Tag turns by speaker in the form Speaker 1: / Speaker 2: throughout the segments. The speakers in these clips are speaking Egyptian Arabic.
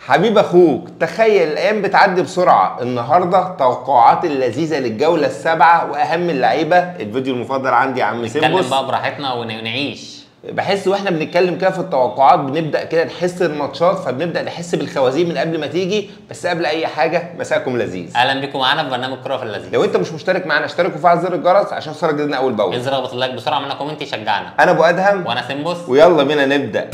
Speaker 1: حبيب اخوك تخيل الايام بتعدي بسرعه النهارده توقعات اللذيذه للجوله السابعه واهم اللعيبه الفيديو المفضل عندي يا عم
Speaker 2: نتكلم
Speaker 1: سيمبوس
Speaker 2: بقى براحتنا ون- ونعيش
Speaker 1: بحس واحنا بنتكلم كده في التوقعات بنبدا كده نحس الماتشات فبنبدا نحس بالخوازيق من قبل ما تيجي بس قبل اي حاجه مساكم لذيذ
Speaker 2: اهلا بكم معانا في برنامج كره في اللذيذ
Speaker 1: لو انت مش مشترك معانا اشترك وفعل زر الجرس عشان توصلك جديدنا اول باول
Speaker 2: انزل اخبط اللايك بسرعه عملنا كومنت يشجعنا
Speaker 1: انا ابو ادهم
Speaker 2: وانا سيمبوس
Speaker 1: ويلا بينا نبدا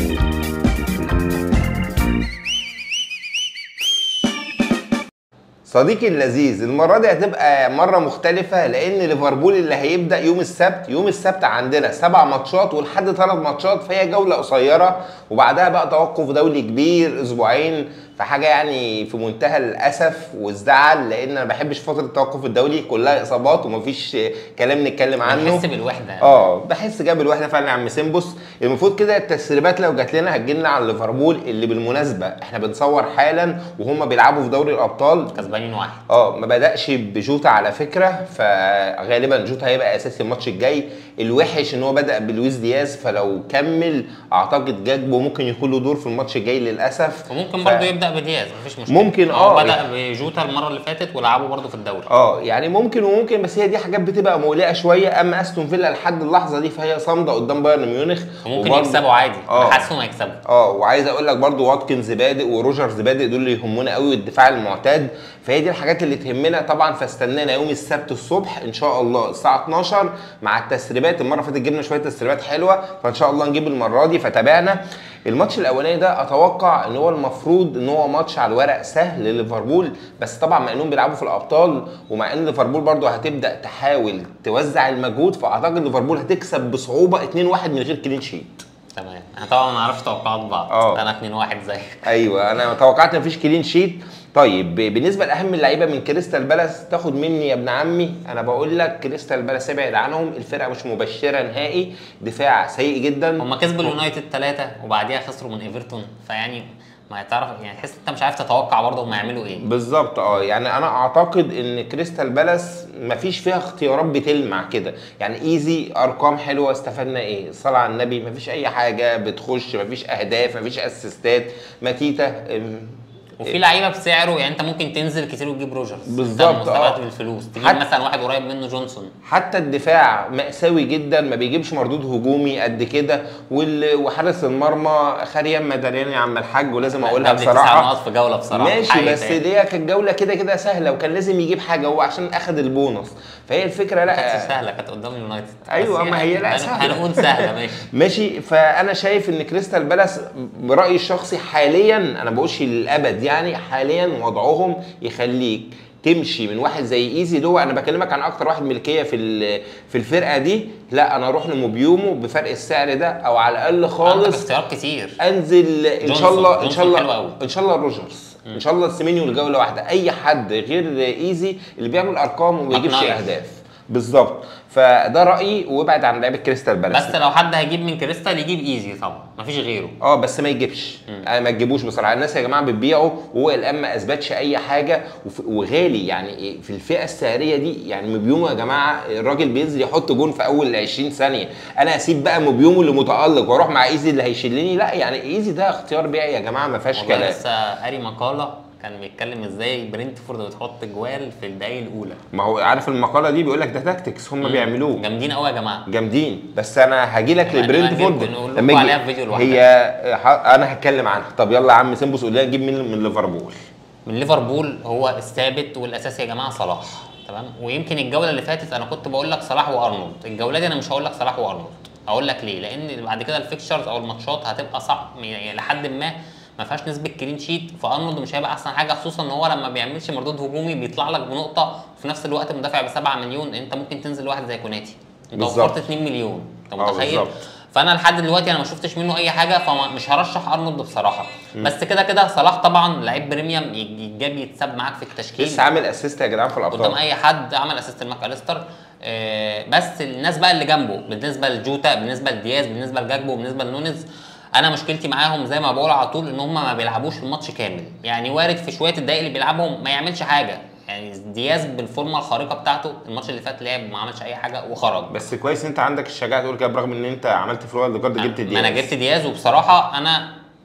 Speaker 1: صديقي اللذيذ المرة دي هتبقى مرة مختلفة لأن ليفربول اللي هيبدأ يوم السبت يوم السبت عندنا سبع ماتشات ولحد ثلاث ماتشات فهي جولة قصيرة وبعدها بقى توقف دولي كبير أسبوعين فحاجة يعني في منتهى الأسف والزعل لأن أنا ما بحبش فترة التوقف الدولي كلها إصابات ومفيش كلام نتكلم عنه
Speaker 2: بنحس بالوحده
Speaker 1: اه بحس جاب الوحده فعلا يا عم سيمبوس المفروض كده التسريبات لو جات لنا هتجي لنا عن ليفربول اللي بالمناسبه احنا بنصور حالا وهم بيلعبوا في دوري الابطال
Speaker 2: كسبانين واحد
Speaker 1: اه ما بداش بجوتا على فكره فغالبا جوتا هيبقى اساسي الماتش الجاي الوحش ان هو بدا بلويس دياز فلو كمل اعتقد جاكبو ممكن يكون له دور في الماتش الجاي للاسف
Speaker 2: وممكن
Speaker 1: ف-
Speaker 2: برضه يبدا بدياز مفيش مشكله
Speaker 1: ممكن،
Speaker 2: هو
Speaker 1: آه.
Speaker 2: بدا بجوتا المره اللي فاتت ولعبه برضه في الدوري
Speaker 1: اه يعني ممكن وممكن بس هي دي حاجات بتبقى مقلقه شويه اما استون فيلا لحد اللحظه دي فهي صامده قدام بايرن ميونخ
Speaker 2: وممكن
Speaker 1: وبرضه-
Speaker 2: يكسبوا عادي
Speaker 1: آه.
Speaker 2: انا حاسسهم هيكسبوا
Speaker 1: اه وعايز اقول لك برضو واتكنز بادئ وروجرز بادئ دول اللي يهمونا قوي والدفاع المعتاد فهي دي الحاجات اللي تهمنا طبعا فاستنانا يوم السبت الصبح ان شاء الله الساعه 12 مع التسريبات المره اللي فاتت جبنا شويه تسريبات حلوه فان شاء الله نجيب المره دي فتابعنا الماتش الاولاني ده اتوقع ان هو المفروض ان هو ماتش على الورق سهل لليفربول بس طبعا مع انهم بيلعبوا في الابطال ومع ان ليفربول برضو هتبدا تحاول توزع المجهود فاعتقد ليفربول هتكسب بصعوبه 2-1 من غير كلين شيت
Speaker 2: تمام احنا طبعا ما نعرفش توقعات بعض
Speaker 1: آه.
Speaker 2: انا 2 1 زيك
Speaker 1: ايوه انا توقعت مفيش كلين شيت طيب ب- بالنسبه لاهم اللعيبه من كريستال بالاس تاخد مني يا ابن عمي انا بقول لك كريستال بالاس ابعد عنهم الفرقه مش مبشره نهائي دفاع سيء جدا
Speaker 2: هم كسبوا اليونايتد ثلاثه وبعديها خسروا من ايفرتون فيعني ما تعرف يعني تحس انت مش عارف تتوقع برضه هم هيعملوا ايه
Speaker 1: بالظبط اه يعني انا اعتقد ان كريستال بالاس مفيش فيها اختيارات بتلمع كده يعني ايزي ارقام حلوه استفدنا ايه الصلاه على النبي مفيش اي حاجه بتخش مفيش اهداف مفيش اسيستات ماتيتا ام،
Speaker 2: وفي لعيبه بسعره يعني انت ممكن تنزل كتير وتجيب روجرز
Speaker 1: بالظبط،
Speaker 2: ده مستبعد
Speaker 1: اه.
Speaker 2: بالفلوس تجيب
Speaker 1: حتى-
Speaker 2: مثلا واحد قريب منه جونسون
Speaker 1: حتى الدفاع مأساوي جدا ما بيجيبش مردود هجومي قد كده وال- وحارس المرمى خريم مداريان يا عم الحاج ولازم اقولها
Speaker 2: قبل تسع
Speaker 1: بصراحه
Speaker 2: نقط في جوله بصراحه
Speaker 1: ماشي
Speaker 2: حقيقي
Speaker 1: بس
Speaker 2: يعني.
Speaker 1: دي كانت جوله كده كده سهله وكان لازم يجيب حاجه هو عشان اخد البونص فهي الفكره
Speaker 2: كانت
Speaker 1: لا
Speaker 2: سهله كانت قدام اليونايتد
Speaker 1: أيوة،
Speaker 2: بس
Speaker 1: ما هي لا
Speaker 2: هن-
Speaker 1: سهلة.
Speaker 2: هنقول سهله ماشي
Speaker 1: ماشي فانا شايف ان كريستال بالاس برايي الشخصي حاليا انا بقولش للابد يعني حاليا وضعهم يخليك تمشي من واحد زي ايزي دو انا بكلمك عن اكتر واحد ملكيه في ال- في الفرقه دي لا انا اروح لموبيومو بفرق السعر ده او على الاقل
Speaker 2: عندك
Speaker 1: خالص
Speaker 2: اختيارات كتير
Speaker 1: انزل ان
Speaker 2: جونسون.
Speaker 1: شاء الله ان شاء
Speaker 2: جونسون حلو
Speaker 1: الله
Speaker 2: قوي.
Speaker 1: ان شاء الله روجرز ان شاء الله السيمينيو لجوله واحده اي حد غير ايزي اللي بيعمل ارقام وما بيجيبش
Speaker 2: مقنعي.
Speaker 1: اهداف بالظبط فده رايي وابعد عن لعيبه كريستال بالاس
Speaker 2: بس لو حد هيجيب من كريستال يجيب ايزي طبعا مفيش غيره
Speaker 1: اه بس ما يجيبش آه ما تجيبوش بصراحه الناس يا جماعه بتبيعه وهو الان ما اثبتش اي حاجه وف- وغالي يعني إيه، في الفئه السعريه دي يعني موبيومو يا جماعه الراجل بينزل يحط جون في اول 20 ثانيه انا اسيب بقى موبيومو اللي متالق واروح مع ايزي اللي هيشلني لا يعني ايزي ده اختيار بيعي يا جماعه ما فيهاش
Speaker 2: والله
Speaker 1: كلام
Speaker 2: لسه قاري مقاله كان بيتكلم ازاي برينتفورد بتحط جوال في الدقايق الاولى
Speaker 1: ما هو عارف المقاله دي بيقول لك ده تاكتكس هم بيعملوه
Speaker 2: جامدين قوي يا جماعه
Speaker 1: جامدين بس انا هاجي لك
Speaker 2: يعني
Speaker 1: لبرنتفورد
Speaker 2: هنجيب- نقول لكم
Speaker 1: لما يجي-
Speaker 2: عليها في فيديو لوحدها.
Speaker 1: هي ح- انا هتكلم عنها طب يلا يا عم سيمبوس قول لنا نجيب مين من ليفربول
Speaker 2: من ليفربول هو الثابت والاساسي يا جماعه صلاح تمام ويمكن الجوله اللي فاتت انا كنت بقول لك صلاح وارنولد الجوله دي انا مش هقول لك صلاح وارنولد اقول لك ليه لان بعد كده الفيكشرز او الماتشات هتبقى صعب يعني لحد ما ما فيهاش نسبه كلين شيت فارنولد مش هيبقى احسن حاجه خصوصا ان هو لما بيعملش مردود هجومي بيطلع لك بنقطه وفي نفس الوقت مدافع ب 7 مليون انت ممكن تنزل واحد زي كوناتي انت
Speaker 1: بالظبط.
Speaker 2: وفرت 2 مليون انت
Speaker 1: اه
Speaker 2: متخيل
Speaker 1: بالظبط.
Speaker 2: فانا لحد دلوقتي انا ما شفتش منه اي حاجه فمش هرشح ارنولد بصراحه بس كده كده صلاح طبعا لعيب بريميوم يتجاب يتساب معاك في التشكيل
Speaker 1: لسه عامل اسيست يا جدعان في
Speaker 2: قدام
Speaker 1: الابطال
Speaker 2: اي حد عمل اسيست لماك اليستر آه، بس الناس بقى اللي جنبه بالنسبه لجوتا بالنسبه لدياز بالنسبه لجاكبو بالنسبه لنونيز انا مشكلتي معاهم زي ما بقول على طول ان هم ما بيلعبوش الماتش كامل يعني وارد في شويه الدقايق اللي بيلعبهم ما يعملش حاجه يعني دياز بالفورمه الخارقه بتاعته الماتش اللي فات لعب ما عملش اي حاجه وخرج
Speaker 1: بس كويس انت عندك الشجاعه تقول كده برغم ان انت عملت في الوالد كارد جبت
Speaker 2: ما
Speaker 1: دياز
Speaker 2: انا جبت دياز وبصراحه انا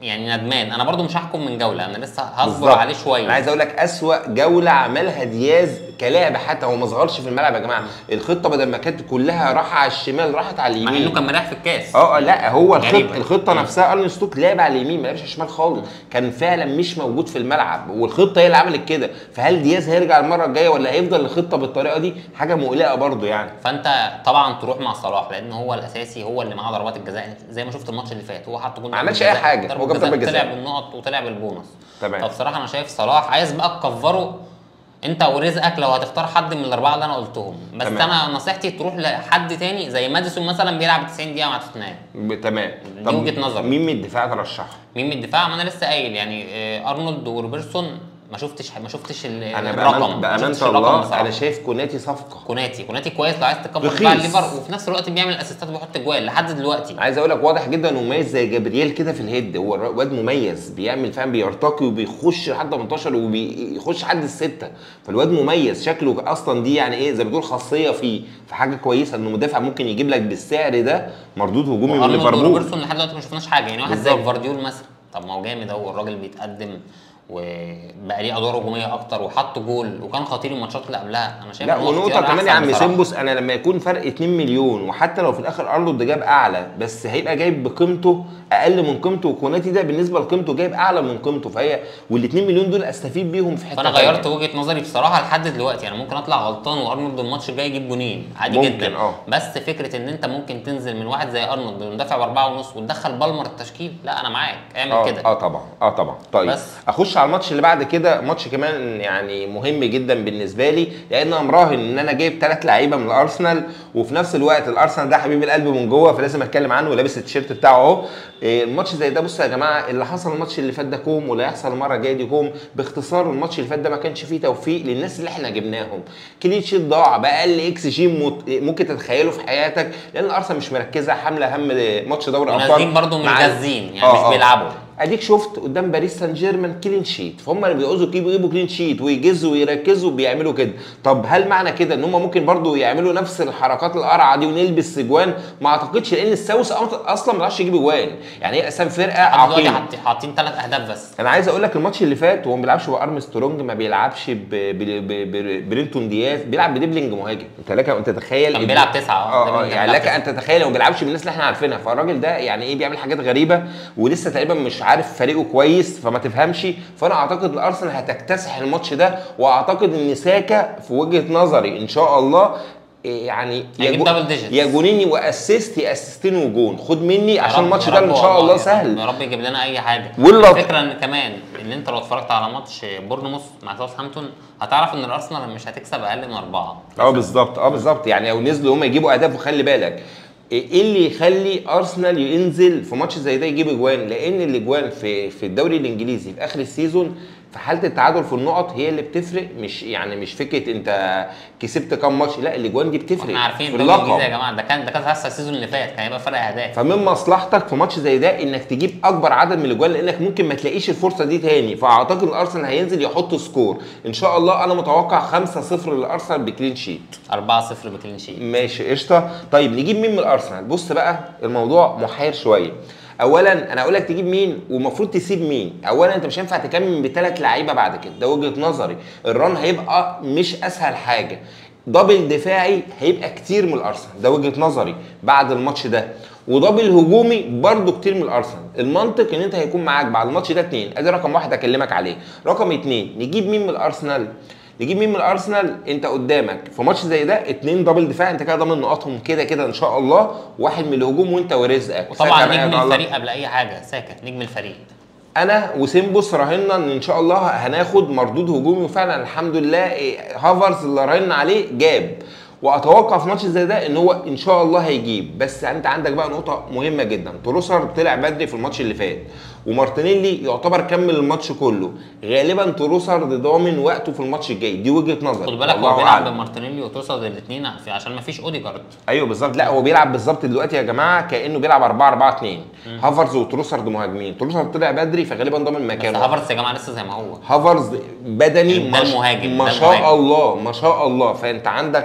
Speaker 2: يعني ندمان انا برضو مش هحكم من جوله انا لسه هصبر
Speaker 1: بالظبط.
Speaker 2: عليه شويه
Speaker 1: انا عايز اقول لك اسوأ جوله عملها دياز كلاعب حتى هو ما ظهرش في الملعب يا جماعه الخطه بدل ما كانت كلها راحه على الشمال راحت على
Speaker 2: مع
Speaker 1: اليمين
Speaker 2: انه كان مريح في الكاس
Speaker 1: اه اه لا هو
Speaker 2: غريبة.
Speaker 1: الخطه الخطه
Speaker 2: مم.
Speaker 1: نفسها ارن ستوك لعب على اليمين ما لعبش على الشمال خالص كان فعلا مش موجود في الملعب والخطه هي اللي عملت كده فهل دياز هيرجع المره الجايه ولا هيفضل الخطه بالطريقه دي حاجه مقلقه برضو يعني
Speaker 2: فانت طبعا تروح مع صلاح لان هو الاساسي هو اللي معاه ضربات الجزاء زي ما شفت الماتش اللي فات هو حط جول
Speaker 1: ما عملش
Speaker 2: ضربة
Speaker 1: أي
Speaker 2: جزاء.
Speaker 1: حاجة،
Speaker 2: ضربة
Speaker 1: هو جاب ضربة
Speaker 2: طلع
Speaker 1: جزاء.
Speaker 2: بالنقط وطلع بالبونص
Speaker 1: تمام.
Speaker 2: فبصراحه انا شايف صلاح عايز بقى تكفره انت ورزقك لو هتختار حد من الاربعه اللي انا قلتهم بس
Speaker 1: تمام.
Speaker 2: انا نصيحتي تروح لحد تاني زي ماديسون مثلا بيلعب 90 دقيقه مع توتنهام
Speaker 1: ب- تمام
Speaker 2: دي وجهة نظر.
Speaker 1: مين من الدفاع ترشحه
Speaker 2: مين من الدفاع ما انا لسه قايل يعني آه، ارنولد وروبرتسون ما شفتش ما شفتش ال-
Speaker 1: انا
Speaker 2: الرقم
Speaker 1: بأمان
Speaker 2: ما
Speaker 1: بامانه
Speaker 2: شفتش الرقم
Speaker 1: الله
Speaker 2: بصراحة.
Speaker 1: انا شايف كوناتي صفقه
Speaker 2: كوناتي كوناتي كويس لو عايز تكبر
Speaker 1: رخيص.
Speaker 2: دفاع الليفر وفي نفس الوقت بيعمل اسيستات وبيحط جوال لحد دلوقتي
Speaker 1: عايز اقول لك واضح جدا انه مميز زي جابرييل كده في الهيد هو الر- واد مميز بيعمل فاهم بيرتقي وبيخش لحد 18 وبيخش لحد السته فالواد مميز شكله اصلا دي يعني ايه زي ما بتقول خاصيه فيه فحاجه كويسه انه مدافع ممكن يجيب لك بالسعر ده مردود هجومي من
Speaker 2: وارنولد
Speaker 1: ليفربول
Speaker 2: وروبرتسون لحد دلوقتي ما شفناش حاجه يعني واحد زي
Speaker 1: بالظبط.
Speaker 2: فارديول مثلا طب ما هو جامد اهو الراجل بيتقدم وبقى ليه ادوار هجوميه اكتر وحط جول وكان خطير الماتشات اللي قبلها انا شايف
Speaker 1: لا
Speaker 2: إن هو
Speaker 1: ونقطة
Speaker 2: اختيار
Speaker 1: كمان يا
Speaker 2: أحسن
Speaker 1: عم
Speaker 2: بصراحة.
Speaker 1: سيمبوس انا لما يكون فرق 2 مليون وحتى لو في الاخر ارنولد جاب اعلى بس هيبقى جايب بقيمته اقل من قيمته وكوناتي ده بالنسبة لقيمته جايب اعلى من قيمته فهي وال 2 مليون دول استفيد بيهم في حتة
Speaker 2: فانا
Speaker 1: تانية.
Speaker 2: غيرت وجهه نظري بصراحه لحد دلوقتي انا ممكن اطلع غلطان وارنولد الماتش الجاي يجيب جونين عادي
Speaker 1: ممكن،
Speaker 2: جدا
Speaker 1: اه.
Speaker 2: بس فكره ان انت ممكن تنزل من واحد زي ارنولد مدافع باربعه ونص وتدخل بالمر التشكيل لا انا معاك اعمل
Speaker 1: اه
Speaker 2: كده
Speaker 1: اه طبعا اه طبعا طيب
Speaker 2: بس.
Speaker 1: اخش على الماتش اللي بعد كده ماتش كمان يعني مهم جدا بالنسبه لي لان انا مراهن ان انا جايب ثلاث لعيبه من الارسنال وفي نفس الوقت الارسنال ده حبيب القلب من جوه فلازم اتكلم عنه ولابس التيشيرت بتاعه اهو إيه، الماتش زي ده بصوا يا جماعه اللي حصل الماتش اللي فات ده كوم واللي هيحصل المره الجايه دي كوم باختصار الماتش اللي فات ده ما كانش فيه توفيق للناس اللي احنا جبناهم كلين شيت ضاع باقل اكس جي مت- ممكن تتخيله في حياتك لان الارسنال مش مركزه حامله هم ماتش دوري ابطال
Speaker 2: ونازلين برضو مش
Speaker 1: مع-
Speaker 2: جازين يعني
Speaker 1: آه،
Speaker 2: مش
Speaker 1: آه.
Speaker 2: بيلعبوا
Speaker 1: اديك شفت قدام باريس سان جيرمان كلين شيت فهم اللي بيعوزوا يجيبوا يجيبوا كلين شيت ويجزوا ويركزوا بيعملوا كده طب هل معنى كده ان هم ممكن برضو يعملوا نفس الحركات القرعه دي ونلبس اجوان ما اعتقدش لان الساوث اصلا ما بيعرفش يجيب اجوان يعني هي اساسا فرقه
Speaker 2: لحد دلوقتي
Speaker 1: عقيمه
Speaker 2: حاطين- حاطين ثلاث اهداف بس
Speaker 1: انا عايز اقول لك الماتش اللي فات هو ما بيلعبش بارمسترونج ما بيلعبش ب- ب- ب- ب- برينتون دياز بيلعب بديبلينج مهاجم انت لك ان تتخيل
Speaker 2: كان
Speaker 1: إن-
Speaker 2: بيلعب تسعة، اه،
Speaker 1: اه اه
Speaker 2: ديبلينج كان
Speaker 1: يعني
Speaker 2: بيلعب
Speaker 1: لك ان تتخيل هو ما بيلعبش بالناس اللي احنا عارفينها فالراجل ده يعني ايه بيعمل حاجات غريبه ولسه تقريبا مش عارف فريقه كويس فما تفهمش فانا اعتقد الارسنال هتكتسح الماتش ده واعتقد ان ساكا في وجهه نظري ان شاء الله إيه يعني يا
Speaker 2: هيجيب
Speaker 1: جو-
Speaker 2: double digits.
Speaker 1: يا جونين واسيست يا اسيستين وجون خد مني
Speaker 2: يا
Speaker 1: عشان
Speaker 2: رب-
Speaker 1: الماتش
Speaker 2: يا
Speaker 1: ده
Speaker 2: رب
Speaker 1: ان شاء
Speaker 2: والله،
Speaker 1: الله
Speaker 2: يا
Speaker 1: سهل
Speaker 2: رب- يا رب يجيب لنا اي حاجه
Speaker 1: والله-
Speaker 2: الفكره ان كمان ان انت لو اتفرجت على ماتش بورنموث مع ساوثهامبتون هتعرف ان الارسنال مش هتكسب اقل من اربعه
Speaker 1: اه بالظبط اه بالظبط يعني لو نزلوا هم يجيبوا اهداف وخلي بالك ايه اللي يخلي ارسنال ينزل في ماتش زي ده يجيب اجوان لان الاجوان في في الدوري الانجليزي في اخر السيزون في حاله التعادل في النقط هي اللي بتفرق مش يعني مش فكره انت كسبت كام ماتش لا الاجوان دي بتفرق
Speaker 2: احنا عارفين
Speaker 1: في
Speaker 2: الدوري الانجليزي يا
Speaker 1: اللقب
Speaker 2: جماعه ده كان ده كان هيحصل السيزون اللي فات كان هيبقى فرق اهداف
Speaker 1: فمن مصلحتك في ماتش زي ده انك تجيب اكبر عدد من الاجوان لانك ممكن ما تلاقيش الفرصه دي تاني فاعتقد الارسنال هينزل يحط سكور ان شاء الله انا متوقع 5-0 للارسنال بكلين شيت
Speaker 2: 4 0 بكلين شيت
Speaker 1: ماشي قشطه طيب نجيب مين من الارسنال بص بقى الموضوع محير شويه اولا انا هقول لك تجيب مين ومفروض تسيب مين اولا انت مش هينفع تكمل بثلاث لعيبه بعد كده ده وجهه نظري الران هيبقى مش اسهل حاجه دبل دفاعي هيبقى كتير من الارسنال ده وجهه نظري بعد الماتش ده ودبل هجومي برضو كتير من الارسنال المنطق ان انت هيكون معاك بعد الماتش ده اتنين ادي رقم واحد اكلمك عليه رقم اتنين نجيب مين من الارسنال نجيب مين من الارسنال انت قدامك في ماتش زي ده اتنين دبل دفاع انت كده ضامن نقاطهم كده كده ان شاء الله واحد من الهجوم وانت ورزقك
Speaker 2: وطبعا
Speaker 1: ساكا بقى
Speaker 2: نجم
Speaker 1: يا الله.
Speaker 2: الفريق قبل اي حاجه ساكا نجم الفريق
Speaker 1: انا وسيمبوس راهنا ان ان شاء الله هناخد مردود هجومي وفعلا الحمد لله إيه، هافرز اللي راهنا عليه جاب واتوقع في ماتش زي ده ان هو ان شاء الله هيجيب بس انت عندك بقى نقطه مهمه جدا تروسر طلع بدري في الماتش اللي فات ومارتينيلي يعتبر كمل الماتش كله غالبا تروسر ضامن وقته في الماتش الجاي دي وجهه نظر
Speaker 2: خد بالك
Speaker 1: والله
Speaker 2: هو بيلعب
Speaker 1: أعلم.
Speaker 2: بمارتينيلي وتوصل الاثنين عشان ما فيش اوديجارد
Speaker 1: ايوه بالظبط لا هو بيلعب بالظبط دلوقتي يا جماعه كانه بيلعب 4 4 2 هافرز وتروسرد مهاجمين تروسرد طلع بدري فغالبا ضامن
Speaker 2: بس
Speaker 1: مكانه
Speaker 2: هافرتس يا جماعه لسه زي ما هو
Speaker 1: هافرز بدني
Speaker 2: ده
Speaker 1: ما شاء-
Speaker 2: المهاجم،
Speaker 1: ما
Speaker 2: ده
Speaker 1: شاء
Speaker 2: المهاجم.
Speaker 1: الله ما شاء الله فانت عندك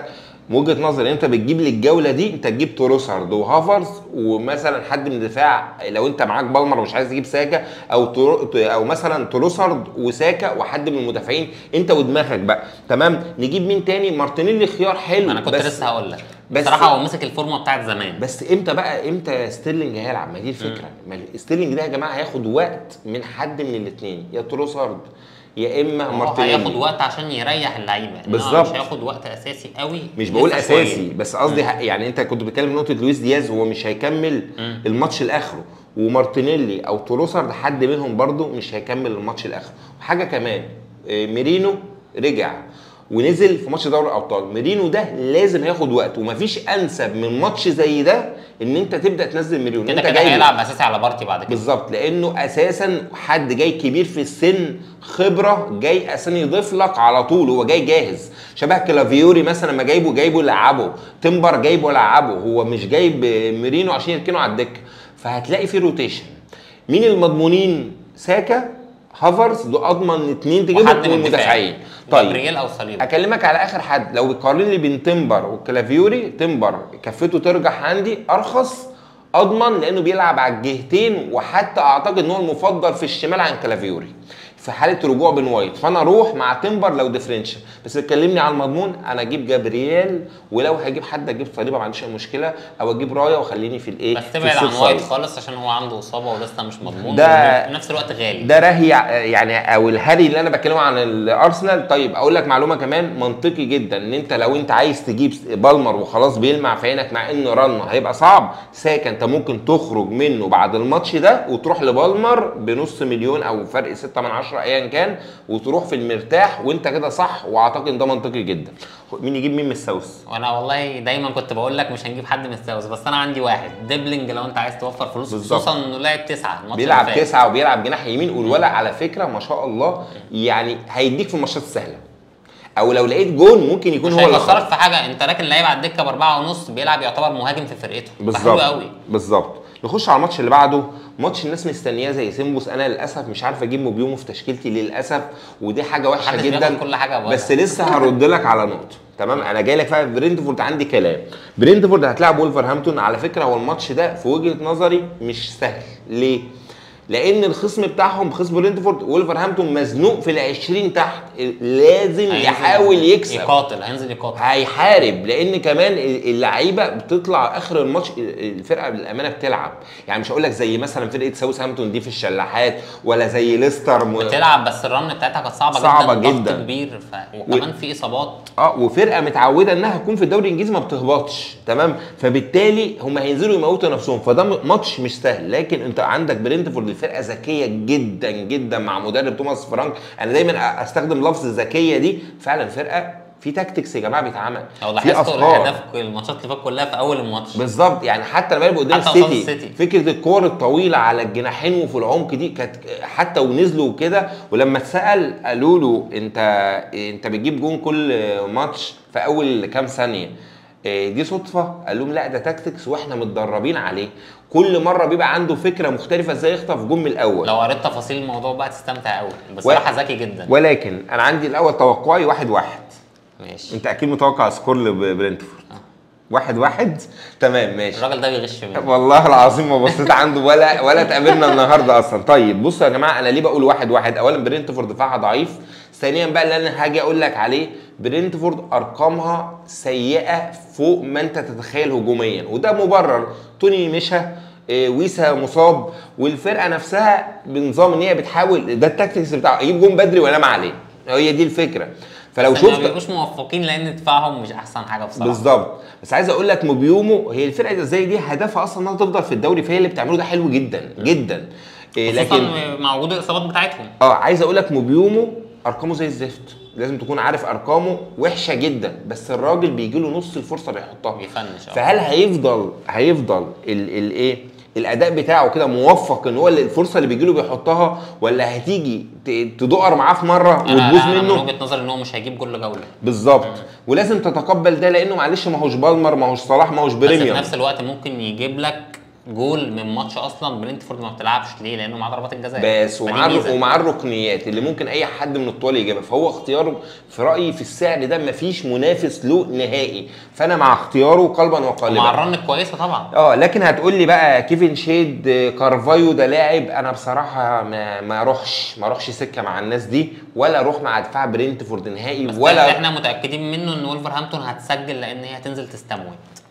Speaker 1: من وجهه نظري ان انت بتجيب للجوله دي انت تجيب تروسارد وهافرز ومثلا حد من الدفاع لو انت معاك بالمر ومش عايز تجيب ساكا او ترو او مثلا تروسارد وساكا وحد من المدافعين انت ودماغك بقى تمام نجيب مين تاني مارتينيلي خيار حلو
Speaker 2: انا كنت
Speaker 1: بس
Speaker 2: لسه هقول لك
Speaker 1: بس-
Speaker 2: بصراحه هو مسك الفورمه بتاعت زمان
Speaker 1: بس امتى بقى امتى ستيرلينج هيلعب ما دي الفكره ما ستيرلينج ده يا جماعه هياخد وقت من حد من الاثنين يا تروسارد يا اما
Speaker 2: هو
Speaker 1: مارتينيلي
Speaker 2: هياخد وقت عشان يريح اللعيبه إنما
Speaker 1: بالظبط.
Speaker 2: مش هياخد وقت اساسي قوي
Speaker 1: مش بقول
Speaker 2: لسه شوية.
Speaker 1: اساسي بس قصدي ه- يعني انت كنت بتتكلم نقطه لويس دياز هو مش هيكمل الماتش لاخره ومارتينيلي او تروسارد حد منهم برده مش هيكمل الماتش لاخره وحاجه كمان آه، ميرينو رجع ونزل في ماتش دوري الابطال ميرينو ده لازم هياخد وقت ومفيش انسب من ماتش زي ده ان انت تبدا تنزل ميرينو
Speaker 2: كده
Speaker 1: انت
Speaker 2: كده
Speaker 1: جايبه.
Speaker 2: هيلعب اساسي على بارتي بعد كده
Speaker 1: بالظبط لانه اساسا حد جاي كبير في السن خبره جاي اساسا يضيف لك على طول هو جاي جاهز شبه كلافيوري مثلا لما جايبه جايبه لعبه تمبر جايبه لعبه هو مش جايب ميرينو عشان يركنه على الدكه فهتلاقي في روتيشن مين المضمونين ساكا هافرز دول اضمن اتنين
Speaker 2: وحد
Speaker 1: تجيبهم
Speaker 2: من
Speaker 1: والمدافعين
Speaker 2: طيب
Speaker 1: طيب
Speaker 2: جابرييل او صليبا
Speaker 1: اكلمك على اخر حد لو بتقارن لي بين تمبر وكلافيوري تمبر كفته ترجح عندي ارخص اضمن لانه بيلعب على الجهتين وحتى اعتقد ان هو المفضل في الشمال عن كلافيوري في حاله رجوع بين وايت فانا اروح مع تمبر لو ديفرنشال بس تكلمني على المضمون انا اجيب جابرييل ولو هجيب حد اجيب صليبه ما عنديش اي مشكله او اجيب رايه وخليني في الايه
Speaker 2: بس
Speaker 1: في
Speaker 2: تبعد عن
Speaker 1: السيف
Speaker 2: وايت
Speaker 1: سايد.
Speaker 2: خالص عشان هو عنده اصابه ولسه مش مضمون
Speaker 1: ده-
Speaker 2: وفي نفس الوقت غالي
Speaker 1: ده رهي يعني او الهري اللي انا بتكلمه عن الارسنال طيب اقول لك معلومه كمان منطقي جدا ان انت لو انت عايز تجيب بالمر وخلاص بيلمع في عينك مع ان رن هيبقى صعب ساكا انت ممكن تخرج منه بعد الماتش ده وتروح لبالمر بنص مليون او فرق 6 من 10 ايا كان وتروح في المرتاح وانت كده صح واعتقد ان ده منطقي جدا مين يجيب مين من السوس
Speaker 2: وانا والله دايما كنت بقول لك مش هنجيب حد من الساوث بس انا عندي واحد ديبلينج لو انت عايز توفر فلوس
Speaker 1: بالظبط.
Speaker 2: خصوصا انه لعب تسعه الماتش
Speaker 1: بيلعب
Speaker 2: اللي فات.
Speaker 1: تسعه وبيلعب جناح يمين والولد على فكره ما شاء الله يعني هيديك في الماتشات السهله او لو لقيت جون ممكن يكون
Speaker 2: مش
Speaker 1: هو اللي
Speaker 2: هيخسرك
Speaker 1: خرج
Speaker 2: في حاجه انت راكن لعيب على الدكه باربعه ونص بيلعب يعتبر مهاجم في فرقته حلو
Speaker 1: بالظبط
Speaker 2: قوي
Speaker 1: بالظبط نخش على الماتش اللي بعده ماتش الناس مستنياه زي سيمبوس انا للاسف مش عارف اجيب موبيومو في تشكيلتي للاسف ودي حاجه وحشه
Speaker 2: محدش
Speaker 1: جدا
Speaker 2: بياخد كل حاجة بره.
Speaker 1: بس لسه هرد لك على نقطه تمام انا جاي لك بقى في برينتفورد عندي كلام برينتفورد هتلاعب وولفرهامبتون على فكره هو الماتش ده في وجهه نظري مش سهل ليه لان الخصم بتاعهم خصم برينتفورد وولفرهامبتون مزنوق في ال 20 تحت لازم
Speaker 2: هينزل
Speaker 1: يحاول يكسب
Speaker 2: يقاتل هينزل يقاتل
Speaker 1: هيحارب لان كمان اللعيبه بتطلع اخر الماتش الفرقه بالامانه بتلعب يعني مش هقول لك زي مثلا فرقه ساوثهامبتون دي في الشلاحات ولا زي ليستر م...
Speaker 2: بتلعب بس الرن بتاعتها كانت صعبه,
Speaker 1: صعبة
Speaker 2: جدا
Speaker 1: جدا.
Speaker 2: ضغط كبير ف... وكمان في اصابات
Speaker 1: اه وفرقه متعوده انها تكون في الدوري الانجليزي ما بتهبطش تمام فبالتالي هم هينزلوا يموتوا نفسهم فده م- ماتش مش سهل لكن انت عندك برينتفورد الفرقه ذكيه جدا جدا مع مدرب توماس فرانك انا دايما أ- استخدم لفظ الذكيه دي فعلا فرقه في تاكتكس يا جماعه بيتعمل
Speaker 2: لو
Speaker 1: في
Speaker 2: لاحظتوا
Speaker 1: أفكار.
Speaker 2: الاهداف الماتشات اللي فاتت كلها في اول الماتش
Speaker 1: بالظبط يعني حتى لما يبقوا قدام
Speaker 2: حتى قصاد
Speaker 1: السيتي
Speaker 2: السيتي.
Speaker 1: فكره الكور الطويله على الجناحين وفي العمق دي كانت حتى ونزلوا وكده ولما اتسال قالوا له انت انت بتجيب جون كل ماتش في اول كام ثانيه إيه دي صدفه قال لهم لا ده تاكتكس واحنا متدربين عليه كل مره بيبقى عنده فكره مختلفه ازاي يخطف جون من الاول
Speaker 2: لو قريت تفاصيل الموضوع بقى تستمتع قوي بصراحه ذكي جدا
Speaker 1: ولكن انا عندي الاول توقعي واحد واحد
Speaker 2: ماشي
Speaker 1: انت اكيد متوقع سكور لبرنتفورد واحد واحد تمام ماشي
Speaker 2: الراجل ده بيغش مني
Speaker 1: والله العظيم ما بصيت عنده ولا ولا اتقابلنا النهارده اصلا طيب بصوا يا جماعه انا ليه بقول واحد واحد اولا برينتفورد دفاعها ضعيف ثانيا بقى اللي انا هاجي اقول لك عليه برينتفورد ارقامها سيئه فوق ما انت تتخيل هجوميا وده مبرر توني مشى إيه، ويسا مصاب والفرقه نفسها بنظام ان هي بتحاول ده التاكتكس بتاعه اجيب جون بدري وانام عليه هي دي الفكره فلو
Speaker 2: بس ما
Speaker 1: شفت
Speaker 2: بيبقوش موفقين لان دفاعهم مش احسن حاجه بصراحه
Speaker 1: بالظبط بس عايز اقول لك موبيومو هي الفرقه اللي زي دي هدفها اصلا انها تفضل في الدوري فهي اللي بتعمله ده حلو جدا جدا إيه
Speaker 2: خصوصا
Speaker 1: لكن
Speaker 2: مع وجود الاصابات بتاعتهم
Speaker 1: اه عايز اقول لك موبيومو ارقامه زي الزفت لازم تكون عارف ارقامه وحشه جدا بس الراجل بيجي له نص الفرصه بيحطها
Speaker 2: بيفنش اه
Speaker 1: فهل هيفضل هيفضل الايه الاداء بتاعه كده موفق ان هو اللي الفرصه اللي بيجي له بيحطها ولا هتيجي ت- تدقر معاه في مره
Speaker 2: أنا-
Speaker 1: وتبوظ
Speaker 2: أنا
Speaker 1: منه
Speaker 2: من وجهه نظري ان هو مش هيجيب كل جوله
Speaker 1: بالظبط ولازم تتقبل ده لانه معلش ما هوش بالمر ما هوش صلاح ما هوش
Speaker 2: بس في
Speaker 1: بريميوم
Speaker 2: نفس الوقت ممكن يجيب لك جول من ماتش اصلا برينتفورد ما بتلعبش ليه؟ لانه معاه ضربات الجزاء
Speaker 1: بس
Speaker 2: فدي
Speaker 1: ومعاه
Speaker 2: ميزة.
Speaker 1: ومعاه الركنيات اللي ممكن اي حد من الطوال يجيبها فهو اختياره في رايي في السعر ده مفيش منافس له نهائي فانا مع اختياره قلبا وقالبا
Speaker 2: ومع الرن الكويسه طبعا
Speaker 1: اه لكن هتقول لي بقى كيفن شيد آه، كارفايو ده لاعب انا بصراحه ما ما اروحش ما اروحش سكه مع الناس دي ولا اروح مع دفاع برينتفورد نهائي
Speaker 2: بس ده اللي
Speaker 1: ولا
Speaker 2: احنا متاكدين منه ان ولفرهامبتون هتسجل لان هي هتنزل تستموت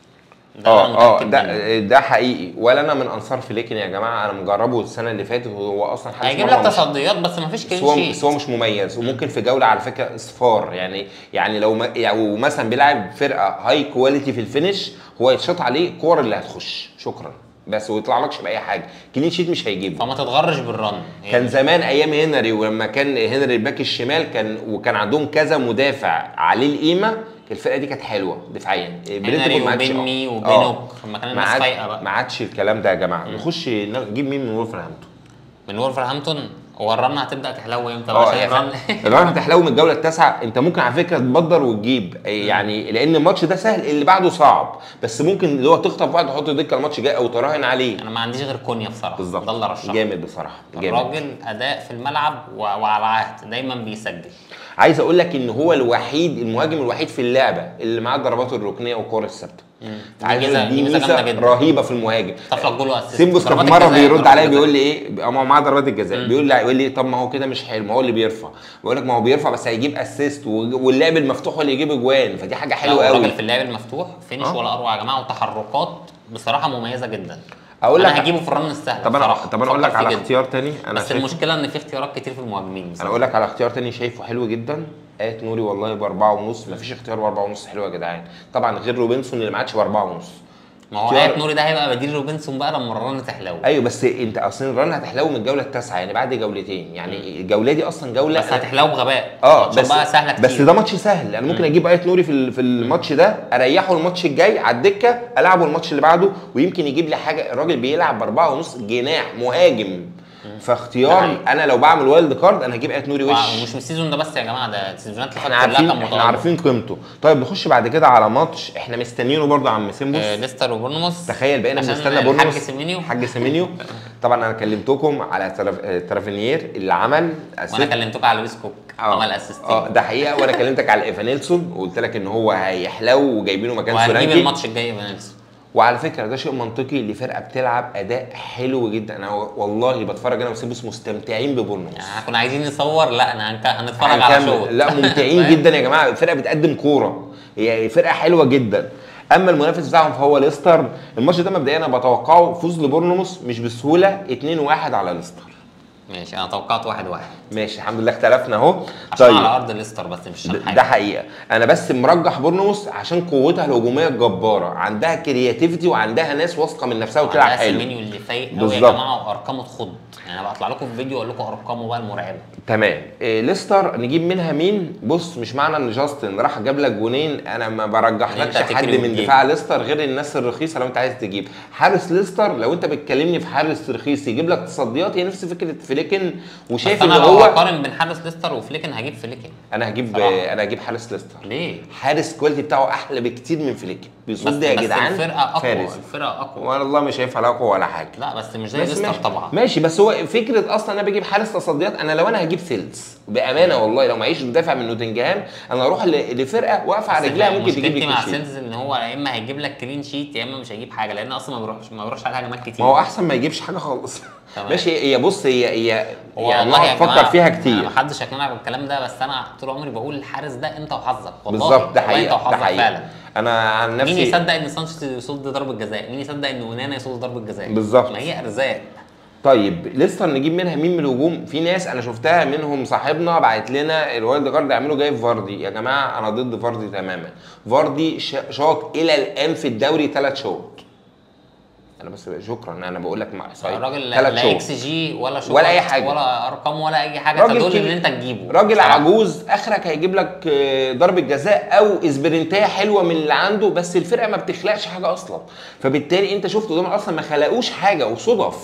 Speaker 2: ده اللي أنا
Speaker 1: اه اه
Speaker 2: متأكد منه.
Speaker 1: ده ده حقيقي ولا انا من انصار فليكن يا جماعه انا مجربه السنه اللي فاتت وهو اصلا حارس
Speaker 2: هيجيب
Speaker 1: مرمى
Speaker 2: لك
Speaker 1: مش-
Speaker 2: تصديات بس ما فيش
Speaker 1: بس هو
Speaker 2: كلين
Speaker 1: بس هو
Speaker 2: شيت
Speaker 1: مش مميز وممكن في جوله على فكره اصفار يعني يعني لو ما يعني مثلا بيلعب فرقه هاي كواليتي في الفينش هو يتشاط عليه الكور اللي هتخش شكرا بس ويطلع لكش باي حاجه كلين شيت مش هيجيبه
Speaker 2: فما تتغرش بالرن
Speaker 1: كان زمان ايام هنري ولما كان هنري الباك الشمال كان وكان عندهم كذا مدافع عليه القيمه الفرقه دي كانت حلوه دفاعيا برينتفورد ما عادش-
Speaker 2: وبينمي
Speaker 1: آه.
Speaker 2: وبينوك لما كان
Speaker 1: ما
Speaker 2: الناس
Speaker 1: عاد-
Speaker 2: فايقه بقى
Speaker 1: ما عادش الكلام ده يا جماعه نخش نجيب مين من وولفرهامبتون
Speaker 2: من ولفرهامبتون هو الرن هتبدا تحلو امتى
Speaker 1: اه
Speaker 2: بقى عشان
Speaker 1: يعني
Speaker 2: الرن
Speaker 1: الرن هتحلو من الجوله التاسعه انت ممكن على فكره تبدر وتجيب يعني لان الماتش ده سهل اللي بعده صعب بس ممكن اللي هو تخطف واحد تحط دكه الماتش الجاي او تراهن عليه
Speaker 2: انا ما عنديش غير كونيا بصراحه
Speaker 1: بالظبط
Speaker 2: ده اللي ارشحه
Speaker 1: جامد بصراحه جامد
Speaker 2: الراجل اداء في الملعب و- وعلى عهد دايما بيسجل
Speaker 1: عايز اقول لك ان هو الوحيد المهاجم الوحيد في اللعبه اللي معاه الضربات الركنيه والكور الثابته عايز
Speaker 2: ميزة-
Speaker 1: أقول لك دي
Speaker 2: ميزة جامدة
Speaker 1: ميزه
Speaker 2: جدا.
Speaker 1: رهيبه في المهاجم
Speaker 2: خطف لك جول واسيست
Speaker 1: سيمبوس كان
Speaker 2: ضربات
Speaker 1: في مره
Speaker 2: الجزاء،
Speaker 1: بيرد
Speaker 2: ضربات
Speaker 1: عليا
Speaker 2: الجزاء.
Speaker 1: بيقول لي ايه هو معاه ضربات الجزاء بيقول لي يقول لي طب ما هو كده مش حلو ما هو اللي بيرفع بقول لك ما هو بيرفع بس هيجيب اسيست واللعب المفتوح هو اللي يجيب اجوان فدي حاجه حلوه
Speaker 2: لا،
Speaker 1: قوي
Speaker 2: الراجل في اللعب المفتوح فينش
Speaker 1: آه.
Speaker 2: ولا اروع يا جماعه وتحركات بصراحه مميزه جدا
Speaker 1: أقول
Speaker 2: انا
Speaker 1: لك-
Speaker 2: هجيبه في الرن السهل
Speaker 1: طب انا
Speaker 2: بصراحة.
Speaker 1: طب انا اقول لك
Speaker 2: بفكر
Speaker 1: على
Speaker 2: فيه جدا.
Speaker 1: اختيار تاني انا
Speaker 2: بس
Speaker 1: شايفه
Speaker 2: المشكله ان في اختيارات كتير في المهاجمين
Speaker 1: انا
Speaker 2: بصراحة.
Speaker 1: اقول لك على اختيار تاني شايفه حلو جدا آية نوري والله بأربعة ونص مفيش اختيار بأربعة ونص حلو يا جدعان طبعا غير روبنسون اللي ما عادش بأربعة ونص
Speaker 2: ما هو
Speaker 1: اختيار-
Speaker 2: ايات نوري ده هيبقى بديل روبنسون بقى لما الرن تحلو
Speaker 1: ايوه بس انت اصلا الرن هتحلو من الجوله التاسعه يعني بعد جولتين يعني الجوله دي اصلا جوله
Speaker 2: بس هتحلو بغباء
Speaker 1: اه
Speaker 2: ماتشات
Speaker 1: بس
Speaker 2: بقى سهله كتير
Speaker 1: بس ده ماتش سهل انا ممكن اجيب ايه نوري في ال- في الماتش ده اريحه الماتش الجاي على الدكه العبه الماتش اللي بعده ويمكن يجيب لي حاجه الراجل بيلعب باربعه ونص جناح مهاجم فاختياري
Speaker 2: ده
Speaker 1: انا لو بعمل وايلد كارد انا هجيب ايه نوري وش
Speaker 2: ومش من السيزون ده بس يا جماعه ده السيزونات اللي
Speaker 1: احنا
Speaker 2: فاتت كلها
Speaker 1: عارفين
Speaker 2: كان
Speaker 1: احنا
Speaker 2: متألق.
Speaker 1: عارفين قيمته طيب نخش بعد كده على ماتش احنا مستنيينه برضه يا عم سيمبوس
Speaker 2: آه، ليستر وبورنموث
Speaker 1: تخيل بقينا
Speaker 2: عشان
Speaker 1: بنستنى
Speaker 2: الحاج
Speaker 1: بورنموث
Speaker 2: سيمينيو
Speaker 1: حاج سيمينيو طبعا انا كلمتكم على تراف- آه، ترافينير اللي عمل
Speaker 2: وانا
Speaker 1: assist.
Speaker 2: كلمتك على لويس كوك
Speaker 1: آه.
Speaker 2: عمل اسيستين
Speaker 1: اه ده حقيقه وانا كلمتك على ايفانيلسون وقلت لك ان هو هيحلو وجايبينه مكان
Speaker 2: وهنجيب
Speaker 1: سولانكي
Speaker 2: الماتش الجاي فينيسيوس
Speaker 1: وعلى فكره ده شيء منطقي لفرقه بتلعب اداء حلو جدا انا والله بتفرج انا وسيبوس مستمتعين ببورنموث
Speaker 2: يعني احنا كنا عايزين نصور لا انا هنك- هنتفرج على
Speaker 1: هنكمل.
Speaker 2: شوط
Speaker 1: لا ممتعين
Speaker 2: فاهم؟
Speaker 1: جدا يا جماعه الفرقه بتقدم كوره هي فرقه حلوه جدا اما المنافس بتاعهم فهو ليستر الماتش ده مبدئيا انا بتوقعه فوز لبورنموث مش بسهوله 2-1 على ليستر
Speaker 2: ماشي انا توقعت واحد واحد
Speaker 1: ماشي الحمد لله اختلفنا اهو
Speaker 2: عشان على ارض ليستر بس مش عشان
Speaker 1: ده
Speaker 2: حاجه
Speaker 1: ده حقيقه انا بس مرجح بورنموث عشان قوتها الهجوميه الجباره عندها كرياتيفيتي وعندها ناس واثقه من نفسها وتلعب
Speaker 2: وعندها
Speaker 1: حلو
Speaker 2: سيمينيو اللي فايق قوي يا
Speaker 1: بالظبط.
Speaker 2: جماعه وارقامه تخض يعني انا بطلع لكم في فيديو اقول لكم ارقامه بقى المرعبه
Speaker 1: تمام إيه ليستر نجيب منها مين بص مش معنى ان جاستن راح جاب لك جونين انا ما
Speaker 2: إن
Speaker 1: برجحلكش
Speaker 2: أنت
Speaker 1: حد
Speaker 2: هتجري
Speaker 1: من
Speaker 2: وتجيب.
Speaker 1: دفاع ليستر غير الناس الرخيصه لو انت عايز تجيب حارس ليستر لو انت بتكلمني في حارس رخيص يجيب لك تصديات هي نفس فكره فليكن وشايف
Speaker 2: بس
Speaker 1: ان
Speaker 2: انا لو
Speaker 1: هو
Speaker 2: هقارن بين حارس ليستر وفليكن هجيب فليكن
Speaker 1: انا هجيب
Speaker 2: صراحة.
Speaker 1: انا هجيب حارس ليستر
Speaker 2: ليه؟
Speaker 1: حارس كواليتي بتاعه احلى بكتير من فليكن
Speaker 2: بس,
Speaker 1: بيصد يا
Speaker 2: بس
Speaker 1: جدعان
Speaker 2: الفرقه اقوى
Speaker 1: فارس
Speaker 2: الفرقه اقوى
Speaker 1: والله مش هينفع لا قوه ولا حاجه
Speaker 2: لا بس مش زي
Speaker 1: بس
Speaker 2: ليستر
Speaker 1: ماشي.
Speaker 2: طبعا
Speaker 1: ماشي بس هو فكره اصلا انا بجيب حارس تصديات انا لو انا هجيب سيلز بامانه والله لو معيش مدافع من نوتنجهام انا اروح ل- لفرقه واقفه على
Speaker 2: بس
Speaker 1: رجلها ممكن تجيب
Speaker 2: مشكلتي
Speaker 1: لي
Speaker 2: مع
Speaker 1: كل شيء
Speaker 2: سيلز ان هو يا اما هيجيب لك كلين شيت يا اما مش هيجيب حاجه لان اصلا ما بيروحش ما بيروحش على هجمات كتير
Speaker 1: ما هو احسن ما يجيبش حاجه خالص
Speaker 2: تمام.
Speaker 1: ماشي هي بص هي هي
Speaker 2: هو
Speaker 1: يعني
Speaker 2: والله يا
Speaker 1: افكر
Speaker 2: جماعه
Speaker 1: فيها
Speaker 2: ما
Speaker 1: كتير
Speaker 2: حدش هيقنعك بالكلام ده بس انا طول عمري بقول الحارس ده انت وحظك والله
Speaker 1: بالظبط ده
Speaker 2: والله انت
Speaker 1: حقيقه ده
Speaker 2: وحظك
Speaker 1: حقيقه
Speaker 2: فعلا
Speaker 1: انا عن
Speaker 2: مين
Speaker 1: نفسي
Speaker 2: يصدق ان سانشيز يصد ضربه جزاء مين يصدق ان ونانا يصد ضربه جزاء
Speaker 1: بالظبط.
Speaker 2: ما هي ارزاق
Speaker 1: طيب ليستر نجيب منها مين من الهجوم في ناس انا شفتها منهم صاحبنا بعت لنا الوايلد كارد يعملوا جاي في فاردي يا جماعه انا ضد فاردي تماما فاردي ش- شاط الى الان في الدوري ثلاث شوط انا بس شكرا انا بقول لك مع
Speaker 2: الراجل لا,
Speaker 1: ثلاث
Speaker 2: لا
Speaker 1: شوط
Speaker 2: اكس جي ولا شوط
Speaker 1: ولا أي حاجة.
Speaker 2: ولا ارقام ولا اي حاجه
Speaker 1: راجل
Speaker 2: تدل ان
Speaker 1: كبير.
Speaker 2: انت تجيبه
Speaker 1: راجل
Speaker 2: بصراحة.
Speaker 1: عجوز اخرك هيجيب لك آه، ضربه جزاء او اسبرنتايه حلوه من اللي عنده بس الفرقه ما بتخلقش حاجه اصلا فبالتالي انت شفت قدام اصلا ما خلقوش حاجه وصدف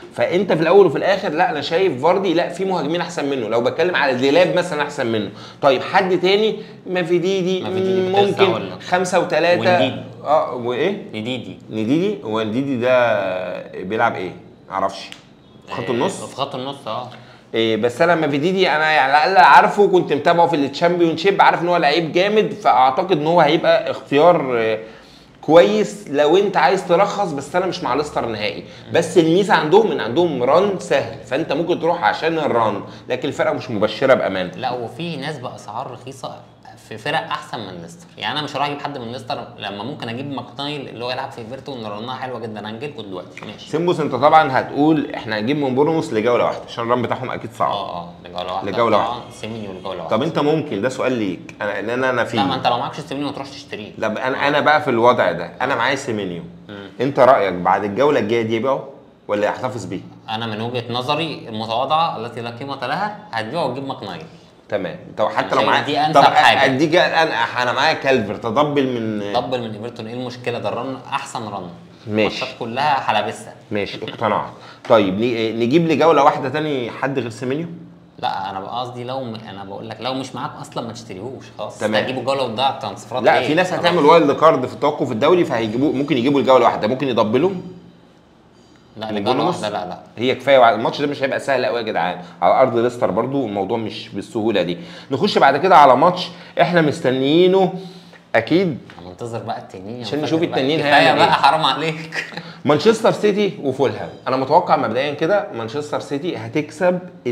Speaker 1: فانت في الاول وفي الاخر لا انا شايف فاردي لا في مهاجمين احسن منه لو بتكلم على ديلاب مثلا احسن منه طيب حد تاني مافيديدي
Speaker 2: مافيديدي كنت لسه
Speaker 1: ممكن
Speaker 2: هقول لك.
Speaker 1: خمسة وثلاثة
Speaker 2: ونديدي.
Speaker 1: اه وايه
Speaker 2: نديدي
Speaker 1: نديدي هو نديدي ده بيلعب ايه معرفش في خط
Speaker 2: آه،
Speaker 1: النص
Speaker 2: في خط النص اه
Speaker 1: إيه بس انا مافيديدي انا يعني على الاقل عارفه كنت متابعه في التشامبيون شيب عارف ان هو لعيب جامد فاعتقد ان هو هيبقى اختيار آه، كويس لو انت عايز ترخص بس انا مش مع ليستر نهائي بس الميزه عندهم ان عندهم ران سهل فانت ممكن تروح عشان الران لكن الفرقه مش مبشره بامان
Speaker 2: لا وفي ناس باسعار رخيصه في فرق احسن من ليستر يعني انا مش هروح اجيب حد من ليستر لما ممكن اجيب ماكنايل اللي هو يلعب في ايفرتون رنها حلوه جدا هنجيلكوا دلوقتي ماشي
Speaker 1: سيمبوس انت طبعا هتقول احنا هنجيب من بورنموث لجوله واحده عشان الران بتاعهم اكيد صعب
Speaker 2: اه اه لجوله واحده
Speaker 1: لجولة
Speaker 2: طبعاً،
Speaker 1: واحدة.
Speaker 2: سيمينيو لجوله واحده
Speaker 1: طب انت ممكن ده سؤال ليك انا ان انا انا فيه
Speaker 2: لا ما انت لو معكش سيمينيو ما تروحش تشتريه
Speaker 1: لا انا انا بقى في الوضع ده انا معايا سيمينيو انت رايك بعد الجوله الجايه دي يبيعه ولا يحتفظ بيه
Speaker 2: انا من وجهه نظري المتواضعه التي لا قيمه لها هتبيعه وتجيب ماكنايل
Speaker 1: تمام طب حتى لو
Speaker 2: شايف
Speaker 1: معايا
Speaker 2: دي أنسب
Speaker 1: طب
Speaker 2: حاجة.
Speaker 1: اديك انا انا معايا كالفر تضبل من
Speaker 2: طبل من ايفرتون ايه المشكله ده الرن احسن رن
Speaker 1: ماشي.
Speaker 2: الماتشات كلها حلبسه
Speaker 1: ماشي اقتنعت طيب ن- نجيب لي جوله واحده تاني حد غير سيمينيو
Speaker 2: لا انا بقى قصدي لو م... انا بقول لك لو مش معاك اصلا ما تشتريهوش خلاص
Speaker 1: تمام.
Speaker 2: هتجيبوا جوله وتضيع الترانسفيرات
Speaker 1: لا
Speaker 2: ليه؟
Speaker 1: في ناس
Speaker 2: خلاص.
Speaker 1: هتعمل وايلد كارد في التوقف الدولي فهيجيبوه ممكن يجيبوا الجوله واحده ممكن يضبلوا
Speaker 2: لا
Speaker 1: من
Speaker 2: الجوله
Speaker 1: بونص؟
Speaker 2: واحده لا لا
Speaker 1: هي كفايه وع- الماتش ده مش هيبقى سهل قوي يا جدعان على ارض ليستر برضو الموضوع مش بالسهوله دي نخش بعد كده على ماتش احنا مستنيينه اكيد
Speaker 2: انا منتظر بقى التنين
Speaker 1: عشان
Speaker 2: يا
Speaker 1: نشوف
Speaker 2: فاكر بقى.
Speaker 1: التنين
Speaker 2: كفايه
Speaker 1: هيعمل
Speaker 2: بقى
Speaker 1: إيه.
Speaker 2: حرام عليك
Speaker 1: مانشستر سيتي وفولهام انا متوقع مبدئيا كده مانشستر سيتي هتكسب 2-0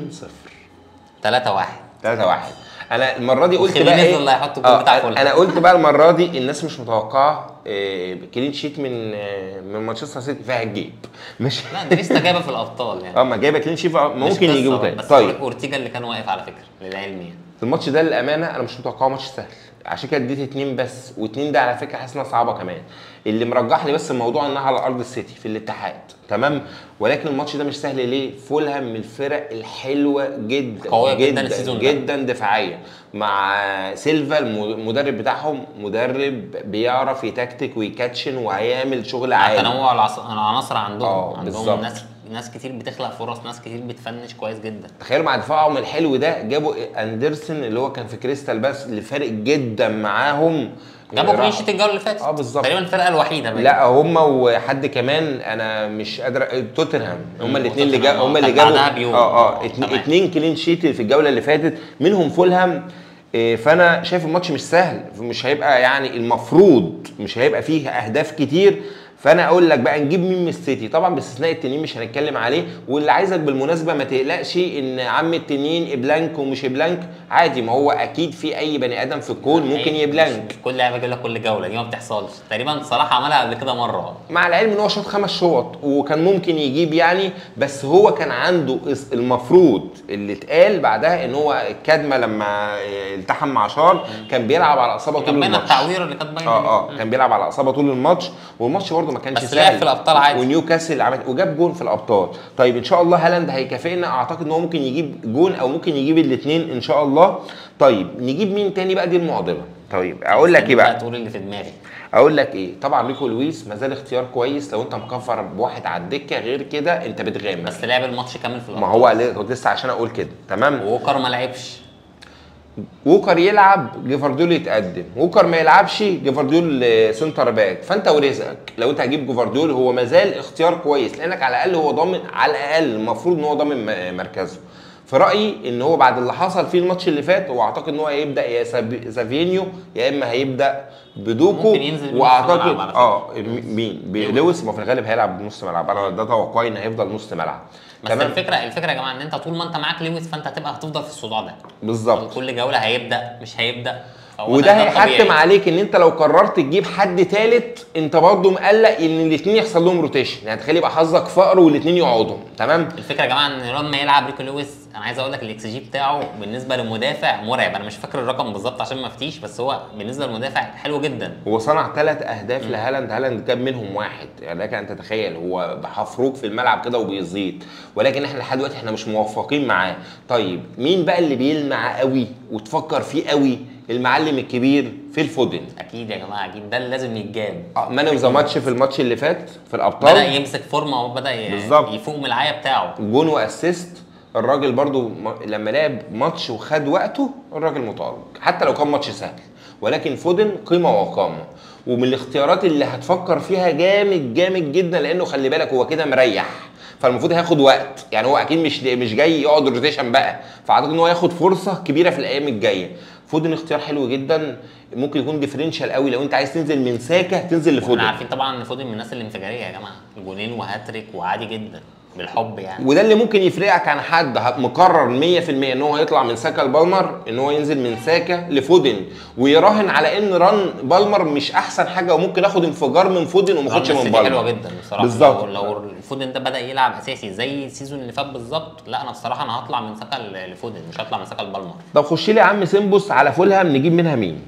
Speaker 2: 3 1
Speaker 1: 3 1 انا المره دي قلت بقى
Speaker 2: وخيمينيز
Speaker 1: ايه
Speaker 2: اللي هيحط الجول
Speaker 1: آه،
Speaker 2: بتاع فولهام.
Speaker 1: انا قلت بقى المره دي الناس مش متوقعه آه، كلين شيت من آه، من مانشستر سيتي فيها الجيب مش
Speaker 2: لا ده لسه جايبه في الابطال يعني
Speaker 1: اه ما جايبه كلين شيت
Speaker 2: مش
Speaker 1: ممكن
Speaker 2: قصة
Speaker 1: يجيبوا
Speaker 2: بقى،
Speaker 1: تاني
Speaker 2: بس
Speaker 1: طيب
Speaker 2: اورتيجا اللي كان واقف على فكره للعلم يعني
Speaker 1: الماتش ده للامانه انا مش متوقعه ماتش سهل عشان كده اديت اتنين بس واتنين ده على فكره حاسس انها صعبه كمان اللي مرجح لي بس الموضوع انها على ارض السيتي في الاتحاد تمام ولكن الماتش ده مش سهل ليه فولهام من الفرق الحلوه جدا
Speaker 2: قوية جداً السيزون ده.
Speaker 1: جدا دفاعيا مع سيلفا الم- المدرب بتاعهم مدرب بيعرف يتكتك ويكاتشن وهيعمل شغل عالي
Speaker 2: تنوع العص- العناصر عندهم
Speaker 1: آه،
Speaker 2: عندهم
Speaker 1: بالظبط.
Speaker 2: ناس ناس كتير بتخلق فرص ناس كتير بتفنش كويس جدا
Speaker 1: تخيلوا مع دفاعهم الحلو ده جابوا اندرسون اللي هو كان في كريستال بس اللي فارق جدا معاهم
Speaker 2: جابوا
Speaker 1: راح-
Speaker 2: كلين شيت الجوله اللي فاتت
Speaker 1: اه بالظبط.
Speaker 2: تقريبا الفرقه الوحيده بقى.
Speaker 1: لا هم وحد كمان انا مش قادر توتنهام هم
Speaker 2: مم،
Speaker 1: الاثنين اللي
Speaker 2: وتوتنهام،
Speaker 1: جابوا هم
Speaker 2: آه،
Speaker 1: اللي
Speaker 2: كان بعدها
Speaker 1: جابوا
Speaker 2: بيوم.
Speaker 1: اه اه
Speaker 2: آه،
Speaker 1: اتنين,
Speaker 2: تمام.
Speaker 1: اتنين كلين شيت في الجوله اللي فاتت منهم فولهام إيه، فانا شايف الماتش مش سهل مش هيبقى يعني المفروض مش هيبقى فيه اهداف كتير فانا اقول لك بقى نجيب مين من السيتي طبعا باستثناء التنين مش هنتكلم عليه واللي عايزك بالمناسبه ما تقلقش ان عم التنين ابلانك ومش ابلانك عادي ما هو اكيد في اي بني ادم في الكون ممكن
Speaker 2: مش-
Speaker 1: يبلانك
Speaker 2: مش كل لعبه يجيب لك كل جوله دي ما بتحصلش تقريبا صلاح عملها قبل كده مره
Speaker 1: مع العلم ان هو شاط خمس شوط وكان ممكن يجيب يعني بس هو كان عنده اس- المفروض اللي اتقال بعدها ان هو الكدمه لما التحم مع شار كان بيلعب على اصابه طول
Speaker 2: كان باين
Speaker 1: الماتش
Speaker 2: التعويره اللي كانت باينه
Speaker 1: اه اه كان بيلعب على اصابه طول الماتش والماتش برده ما كانش
Speaker 2: بس
Speaker 1: سهل
Speaker 2: لعب في الأبطال عادي.
Speaker 1: ونيوكاسل عمل وجاب جون في الابطال طيب ان شاء الله هالاند هيكافئنا اعتقد ان هو ممكن يجيب جون او ممكن يجيب الاثنين ان شاء الله طيب نجيب مين تاني بقى دي المعضله طيب اقول لك ايه بقى
Speaker 2: تقول اللي في دماغي
Speaker 1: اقول لك ايه طبعا ريكو لويس ما زال اختيار كويس لو انت مكفر بواحد على الدكه غير كده انت بتغامر
Speaker 2: بس لعب الماتش كامل في
Speaker 1: ما
Speaker 2: الابطال
Speaker 1: هو ليه- كنت لسه عشان اقول كده تمام
Speaker 2: ووكر ما لعبش
Speaker 1: ووكر يلعب جيفارديول يتقدم ووكر ما يلعبش جيفارديول آه، سنتر باك فانت ورزقك لو انت هتجيب جيفارديول هو ما زال اختيار كويس لانك على الاقل هو ضامن على الاقل المفروض ان هو ضامن م- مركزه في رايي ان هو بعد اللي حصل فيه الماتش اللي فات هو اعتقد ان هو هيبدا يا ساب- سافينيو يا اما هيبدا بدوكو
Speaker 2: ممكن ينزل بنص
Speaker 1: واعتقد
Speaker 2: ملعب على فكرة.
Speaker 1: اه م- مين بي- لويس ما في الغالب هيلعب بنص ملعب انا ده توقعي ان هيفضل نص ملعب
Speaker 2: بس الفكره الفكره يا جماعه ان انت طول ما انت معاك لويس فانت هتبقى هتفضل في الصداع ده
Speaker 1: بالظبط
Speaker 2: كل جوله هيبدا مش هيبدا فهو
Speaker 1: وده
Speaker 2: ده
Speaker 1: هيحتم
Speaker 2: طبيعي.
Speaker 1: عليك ان انت لو قررت تجيب حد تالت انت برضه مقلق ان الاثنين يحصل لهم روتيشن يعني تخيل يبقى حظك فقر والاثنين يقعدوا تمام
Speaker 2: الفكره يا جماعه ان لما يلعب ريكو لويس انا عايز اقول لك الاكس جي بتاعه بالنسبه للمدافع مرعب انا مش فاكر الرقم بالظبط عشان ما افتيش بس هو بالنسبه للمدافع حلو جدا
Speaker 1: هو صنع ثلاث اهداف لهالاند هالاند جاب منهم واحد يعني لك ان تتخيل هو حفروك في الملعب كده وبيزيد ولكن احنا لحد دلوقتي احنا مش موفقين معاه طيب مين بقى اللي بيلمع قوي وتفكر فيه قوي المعلم الكبير في الفودن
Speaker 2: اكيد يا جماعه اكيد ده اللي لازم يتجاب
Speaker 1: مان اوف ذا ماتش في الماتش اللي فات في
Speaker 2: بدا
Speaker 1: الابطال
Speaker 2: يمسك فورمه وبدا ي-
Speaker 1: بالظبط.
Speaker 2: يفوق من العيا بتاعه
Speaker 1: جون واسيست الراجل برضو م- لما لعب ماتش وخد وقته الراجل متألق حتى لو كان ماتش سهل ولكن فودن قيمه وقامه ومن الاختيارات اللي هتفكر فيها جامد جامد جدا لانه خلي بالك هو كده مريح فالمفروض هياخد وقت يعني هو اكيد مش مش جاي يقعد روتيشن بقى فاعتقد ان هو ياخد فرصه كبيره في الايام الجايه فودن اختيار حلو جدا ممكن يكون ديفرنشال قوي لو انت عايز تنزل من ساكا تنزل
Speaker 2: احنا
Speaker 1: لفودن
Speaker 2: عارفين طبعا ان فودن من الناس الانفجاريه يا جماعه جونين وهاتريك وعادي جدا بالحب يعني
Speaker 1: وده اللي ممكن يفرقك عن حد ه- مقرر 100% ان هو يطلع من ساكا لبالمر ان هو ينزل من ساكا لفودن ويراهن على ان ران بالمر مش احسن حاجه وممكن اخد انفجار من فودن وما اخدش
Speaker 2: رغم
Speaker 1: من
Speaker 2: السيتي حلوه
Speaker 1: بالمر
Speaker 2: جدا بصراحه
Speaker 1: بالظبط.
Speaker 2: لو, لو الفودن ده بدا يلعب اساسي زي السيزون اللي فات بالظبط لا انا بصراحه انا هطلع من ساكا ل- لفودن مش هطلع من ساكا لبالمر
Speaker 1: طب خش لي يا عم سيمبوس على فولهام نجيب منها مين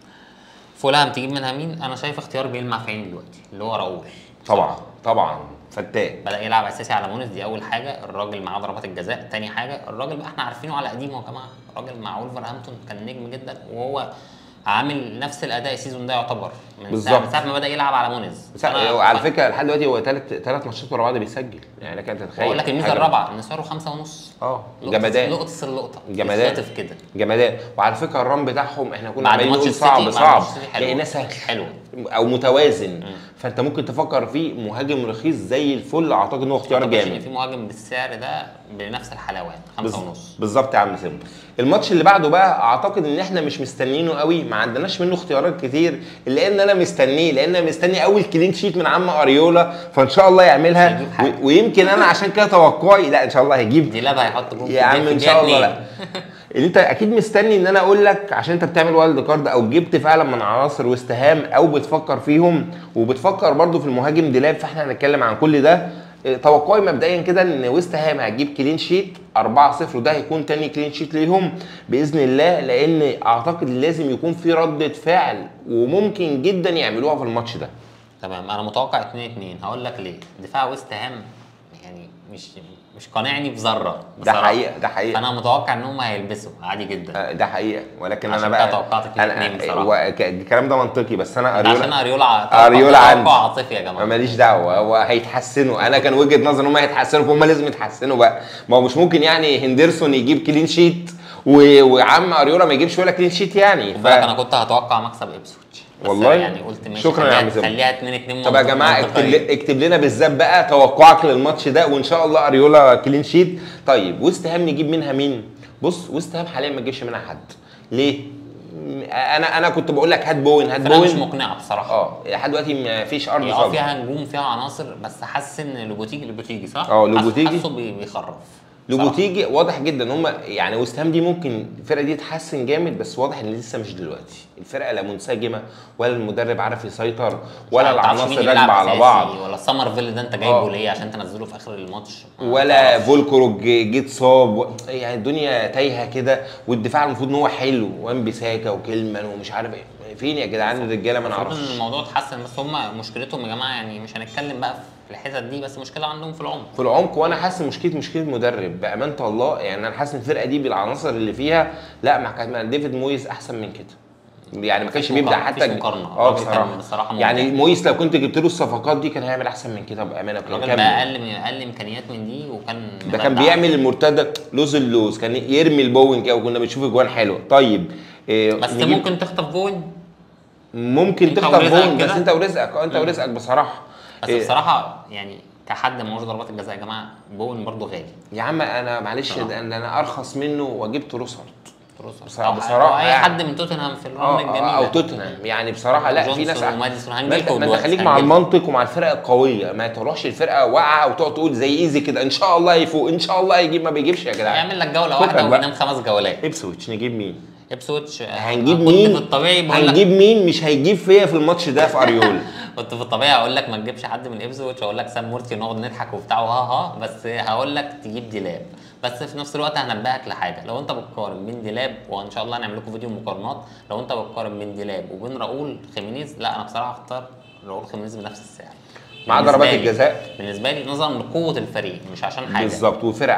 Speaker 2: فولهام تجيب منها مين انا شايف اختيار بيلمع في عيني دلوقتي اللي هو راؤول
Speaker 1: طبعا طبعا فتان
Speaker 2: بدا يلعب اساسي على مونس دي اول حاجه الراجل معاه ضربات الجزاء تاني حاجه الراجل بقى احنا عارفينه على قديمه يا جماعه الراجل مع ولفرهامبتون كان نجم جدا وهو عامل نفس الاداء السيزون ده يعتبر من ساعه
Speaker 1: بالظبط.
Speaker 2: من ساعه ما بدا يلعب على مونز
Speaker 1: بس هو على فكره لحد دلوقتي هو ثلاث ثلاث ماتشات ورا بعض بيسجل يعني لك انت تتخيل
Speaker 2: بقول لك الميزه
Speaker 1: حاجة-
Speaker 2: الرابعه ان سعره خمسة ونص
Speaker 1: اه
Speaker 2: لقطة-
Speaker 1: جمدان
Speaker 2: لقطه اللقطه
Speaker 1: جمدان.
Speaker 2: يتخطف كده
Speaker 1: جمدان وعلى فكره الران بتاعهم احنا كنا
Speaker 2: بعد
Speaker 1: عمالين
Speaker 2: ماتش
Speaker 1: نقول
Speaker 2: السيتي
Speaker 1: صعب
Speaker 2: بعد
Speaker 1: صعب
Speaker 2: ماتش السيتي حلو.
Speaker 1: لقيناه سهل
Speaker 2: حلو
Speaker 1: او متوازن فانت ممكن تفكر فيه مهاجم رخيص زي الفل اعتقد ان هو اختيار
Speaker 2: ما أعتقدش ان
Speaker 1: جامد
Speaker 2: في مهاجم بالسعر ده بنفس الحلاوه يعني خمسة
Speaker 1: بز-
Speaker 2: ونص
Speaker 1: بالظبط يا عم سيمبل الماتش اللي بعده بقى اعتقد ان احنا مش مستنيينه قوي ما عندناش منه اختيارات كتير لان انا مستنيه لان انا مستني اول كلين شيت من عم اريولا فان شاء الله يعملها
Speaker 2: هيجيب حاجة.
Speaker 1: و- ويمكن انا عشان كده توقعي لا ان شاء الله هيجيب
Speaker 2: دي لابا هيحط جول
Speaker 1: يا عم
Speaker 2: في
Speaker 1: ان شاء الله
Speaker 2: الدقيقة
Speaker 1: لا اللي انت اكيد مستني ان انا اقول لك عشان انت بتعمل وايلد كارد او جبت فعلا من عناصر ويست هام او بتفكر فيهم وبتفكر برضو في المهاجم ديلاب فاحنا هنتكلم عن كل ده اه، توقعي مبدئيا كده ان ويست هام هتجيب كلين شيت 4-0 وده هيكون تاني كلين شيت ليهم باذن الله لان اعتقد لازم يكون في رده فعل وممكن جدا يعملوها في الماتش ده
Speaker 2: تمام انا متوقع 2 2 هقول لك ليه دفاع ويست هام يعني مش مش قانعني بذره
Speaker 1: ده
Speaker 2: بصراحة.
Speaker 1: حقيقه ده حقيقه
Speaker 2: فانا متوقع ان هم هيلبسوا عادي جدا
Speaker 1: اه، ده حقيقه ولكن
Speaker 2: عشان
Speaker 1: انا
Speaker 2: كده
Speaker 1: بقى
Speaker 2: توقعت اتنين اتنين بصراحة.
Speaker 1: هو ك- الكلام ده منطقي بس انا
Speaker 2: ده
Speaker 1: اريولا
Speaker 2: عشان اريولا
Speaker 1: أريولا
Speaker 2: توقع
Speaker 1: عندي.
Speaker 2: عاطفي يا جماعه
Speaker 1: ماليش دعوه هو هيتحسنوا انا كان وجهه نظري ان هم هيتحسنوا فهم لازم يتحسنوا بقى ما هو مش ممكن يعني هندرسون يجيب كلين شيت و... وعم اريولا ما يجيبش ولا كلين شيت يعني
Speaker 2: خد بالك انا كنت هتوقع مكسب ابسوتش بس
Speaker 1: والله؟
Speaker 2: يعني قلت ماشي
Speaker 1: شكراً يا
Speaker 2: خليها-
Speaker 1: عم زلمة.
Speaker 2: خليها 2 2
Speaker 1: طب يا جماعه اكتب, ل- اكتب لنا بالذات بقى توقعك للماتش ده وان شاء الله اريولا كلين شيت طيب ويست هام نجيب منها مين بص ويست هام حاليا ما تجيبش منها حد ليه م- انا انا كنت بقول لك هات بوين هات
Speaker 2: فرقه مش
Speaker 1: بوين
Speaker 2: مقنعه بصراحه
Speaker 1: اه لحد دلوقتي ما فيش ارض
Speaker 2: هي اه
Speaker 1: صلبه
Speaker 2: فيها نجوم فيها عناصر بس حاسس ان لوبوتيجي لوبوتيجي صح؟
Speaker 1: اه،
Speaker 2: حاسس-
Speaker 1: لوبوتيجي.
Speaker 2: حاسه بي- بيخرف
Speaker 1: لوبوتيجي واضح جدا ان هم يعني ويست هام دي ممكن الفرقه دي تتحسن جامد بس واضح ان لسه مش دلوقتي الفرقه لا منسجمه ولا المدرب عارف يسيطر ولا
Speaker 2: ما تعرفش مين
Speaker 1: العناصر
Speaker 2: يلعب
Speaker 1: راكبه على
Speaker 2: أساسي
Speaker 1: بعض
Speaker 2: ولا سمرفيل ده انت
Speaker 1: اه.
Speaker 2: جايبه ليه عشان تنزله في اخر الماتش ما
Speaker 1: ولا
Speaker 2: تعرفش.
Speaker 1: فولكروج جه اتصاب و- يعني الدنيا تايهه كده والدفاع المفروض ان هو حلو وان بيساكا وكيلمان ومش عارف ايه فين يا جدعان الرجاله ما
Speaker 2: المفروض ان
Speaker 1: نعرفش
Speaker 2: الموضوع اتحسن بس هم مشكلتهم يا جماعه يعني مش هنتكلم بقى في الحتت دي بس مشكله عندهم في العمق
Speaker 1: في العمق وانا حاسس مشكله مشكله مدرب بامانه الله يعني انا حاسس ان الفرقه دي بالعناصر اللي فيها لا ما كان ما ديفيد مويس احسن من كده يعني ما كانش
Speaker 2: مفيش
Speaker 1: بيبدا
Speaker 2: مقارنة-
Speaker 1: حتى
Speaker 2: مفيش مقارنة.
Speaker 1: اه
Speaker 2: الراجل كان
Speaker 1: بصراحه
Speaker 2: بصراحة ممتع.
Speaker 1: يعني مويس لو كنت جبت له الصفقات دي كان هيعمل احسن من كده بامانه كان
Speaker 2: الراجل
Speaker 1: كمل.
Speaker 2: باقل من اقل امكانيات من دي وكان
Speaker 1: ده كان
Speaker 2: مبدع.
Speaker 1: بيعمل المرتده لوز اللوز كان يرمي البوينج كده وكنا بنشوف اجوان حلوه طيب إيه
Speaker 2: بس
Speaker 1: نجيب-
Speaker 2: ممكن تخطف جون
Speaker 1: ممكن
Speaker 2: انت
Speaker 1: تخطف
Speaker 2: ورزقك
Speaker 1: بوينج بس
Speaker 2: كده.
Speaker 1: انت ورزقك اه انت ورزقك بصراحه
Speaker 2: بس
Speaker 1: إيه،
Speaker 2: بصراحه يعني كحد ما ضربات الجزاء يا جماعه بون برضو غالي
Speaker 1: يا عم انا معلش
Speaker 2: آه.
Speaker 1: ده انا انا ارخص منه وجبت روسر
Speaker 2: تروسر.
Speaker 1: بصراحة-
Speaker 2: أو-
Speaker 1: بصراحة
Speaker 2: أو اي
Speaker 1: يعني.
Speaker 2: حد من توتنهام في الرن
Speaker 1: اه
Speaker 2: الجميل
Speaker 1: آه، او توتنهام يعني بصراحه لا في ناس
Speaker 2: وماديسون
Speaker 1: ما انت
Speaker 2: هنجيلكوا
Speaker 1: ما انت
Speaker 2: دلوقتي،
Speaker 1: خليك مع
Speaker 2: هنجيلكوا.
Speaker 1: المنطق ومع الفرق القويه ما تروحش الفرقه واقعه وتقعد تقول زي ايزي كده ان شاء الله يفوق ان شاء الله يجيب ما بيجيبش يا جدعان
Speaker 2: يعمل لك جوله
Speaker 1: فكك
Speaker 2: واحده
Speaker 1: بقى.
Speaker 2: وينام خمس جولات
Speaker 1: ابسويتش نجيب مين
Speaker 2: ابسويتش
Speaker 1: هنجيب
Speaker 2: كنت
Speaker 1: مين
Speaker 2: في الطبيعي بقول لك
Speaker 1: هنجيب مين مش هيجيب فيا في الماتش ده في اريول
Speaker 2: كنت في الطبيعي هقول لك ما تجيبش حد من ابسويتش واقول لك سام مورتي ونقعد نضحك وبتاع وها ها بس هقول لك تجيب ديلاب بس في نفس الوقت هنبهك لحاجه لو انت بتقارن بين ديلاب وان شاء الله هنعمل لكم فيديو مقارنات لو انت بتقارن بين ديلاب وبين راؤول خيمينيز لا انا بصراحه هختار راؤول خيمينيز بنفس السعر
Speaker 1: مع
Speaker 2: بالنسبة
Speaker 1: ضربات
Speaker 2: لي-
Speaker 1: الجزاء
Speaker 2: بالنسبه لي نظرا لقوه الفريق مش عشان حاجه
Speaker 1: بالظبط وفرق احسن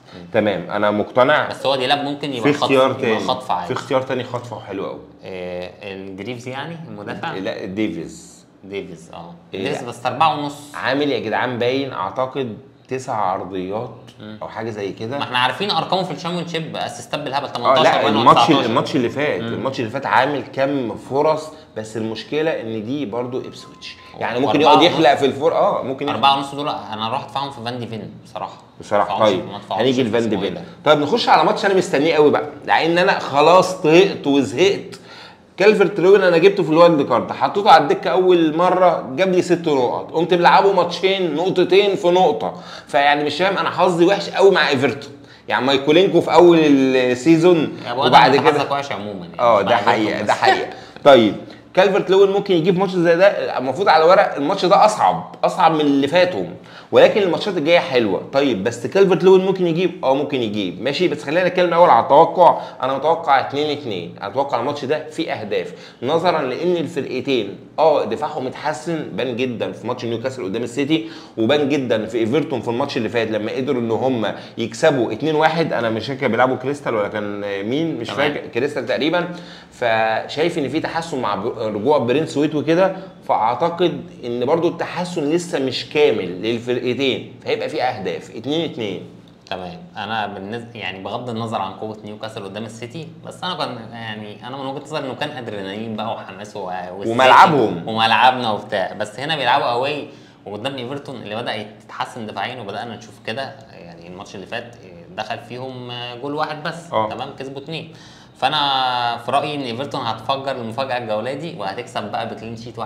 Speaker 1: تمام انا مقتنع
Speaker 2: بس هو ديلاب ممكن
Speaker 1: في
Speaker 2: يبقى خطف
Speaker 1: اختيار
Speaker 2: يبقى
Speaker 1: تاني
Speaker 2: خطف
Speaker 1: في
Speaker 2: عادي
Speaker 1: اختيار تاني خطفه حلو قوي
Speaker 2: آه الجريفز يعني المدافع
Speaker 1: لا ديفيز
Speaker 2: ديفيز اه
Speaker 1: إيه.
Speaker 2: ديفيز بس أربعة ونص
Speaker 1: عامل يا جدعان باين اعتقد تسع عرضيات او حاجه زي كده
Speaker 2: ما احنا عارفين ارقامه في الشامبيون شيب اسيستات بالهبل
Speaker 1: اه
Speaker 2: 18
Speaker 1: لا
Speaker 2: باين ولا
Speaker 1: الماتش
Speaker 2: 19.
Speaker 1: الماتش اللي فات الماتش اللي فات عامل كم فرص بس المشكله ان دي برضو ابسويتش يعني ممكن
Speaker 2: وأربعة
Speaker 1: يقعد يخلق
Speaker 2: ونص.
Speaker 1: في الفور اه ممكن يخلق
Speaker 2: أربعة ونص دول أنا أروح أدفعهم في فان ديفين بصراحة
Speaker 1: بصراحه
Speaker 2: ما أدفعهمش-
Speaker 1: طيب
Speaker 2: ما أدفعهمش
Speaker 1: هنيجي
Speaker 2: في
Speaker 1: لفان
Speaker 2: اسمه إيه
Speaker 1: ديفين
Speaker 2: ده.
Speaker 1: طيب نخش على ماتش انا مستنيه قوي بقى لان انا خلاص طهقت وزهقت كالفرت لوين انا جبته في الوايلد كارد حطيته على الدكه اول مره جاب لي ست نقط قمت ملعبه ماتشين نقطتين في نقطه فيعني مش فاهم انا حظي وحش قوي مع ايفرتون يعني مايكولينكو في اول السيزون
Speaker 2: يا أبو آدم
Speaker 1: وبعد
Speaker 2: أنت
Speaker 1: كده
Speaker 2: حظك وحش عموما يعني
Speaker 1: اه
Speaker 2: مش
Speaker 1: ده
Speaker 2: بعد
Speaker 1: حقيقه
Speaker 2: بس.
Speaker 1: ده حقيقه طيب كالفرت لوين ممكن يجيب ماتش زي ده المفروض على ورق الماتش ده اصعب اصعب من اللي فاتوا ولكن الماتشات الجايه حلوه طيب بس كالفرت لوين ممكن يجيب اه ممكن يجيب ماشي بس خلينا نتكلم الاول على التوقع انا متوقع 2 2 اتوقع الماتش ده فيه اهداف نظرا لان الفرقتين اه دفاعهم اتحسن بان جدا في ماتش نيوكاسل قدام السيتي وبان جدا في ايفرتون في الماتش اللي فات لما قدروا ان هم يكسبوا 2 1 انا مش فاكر بيلعبوا كريستال ولا كان مين مش
Speaker 2: تمام.
Speaker 1: فاكر كريستال تقريبا فشايف ان في تحسن مع ب- رجوع برنس ويت وكده فاعتقد ان برضو التحسن لسه مش كامل للفرقتين فهيبقى في اهداف 2 2
Speaker 2: تمام انا بالنسبه يعني بغض النظر عن قوه نيوكاسل قدام السيتي بس انا كان يعني انا من وجهه نظري انه كان ادرينالين بقى وحماس و- والسيتي
Speaker 1: وملعبهم.
Speaker 2: وملعبنا وبتاع بس هنا بيلعبوا اواي وقدام ايفرتون اللي بدا يتحسن دفاعيا وبدانا نشوف كده يعني الماتش اللي فات دخل فيهم جول واحد بس
Speaker 1: آه.
Speaker 2: تمام كسبوا اتنين فانا في رايي ان ايفرتون هتفجر المفاجاه الجوله دي وهتكسب بقى بكلين شيت 1-0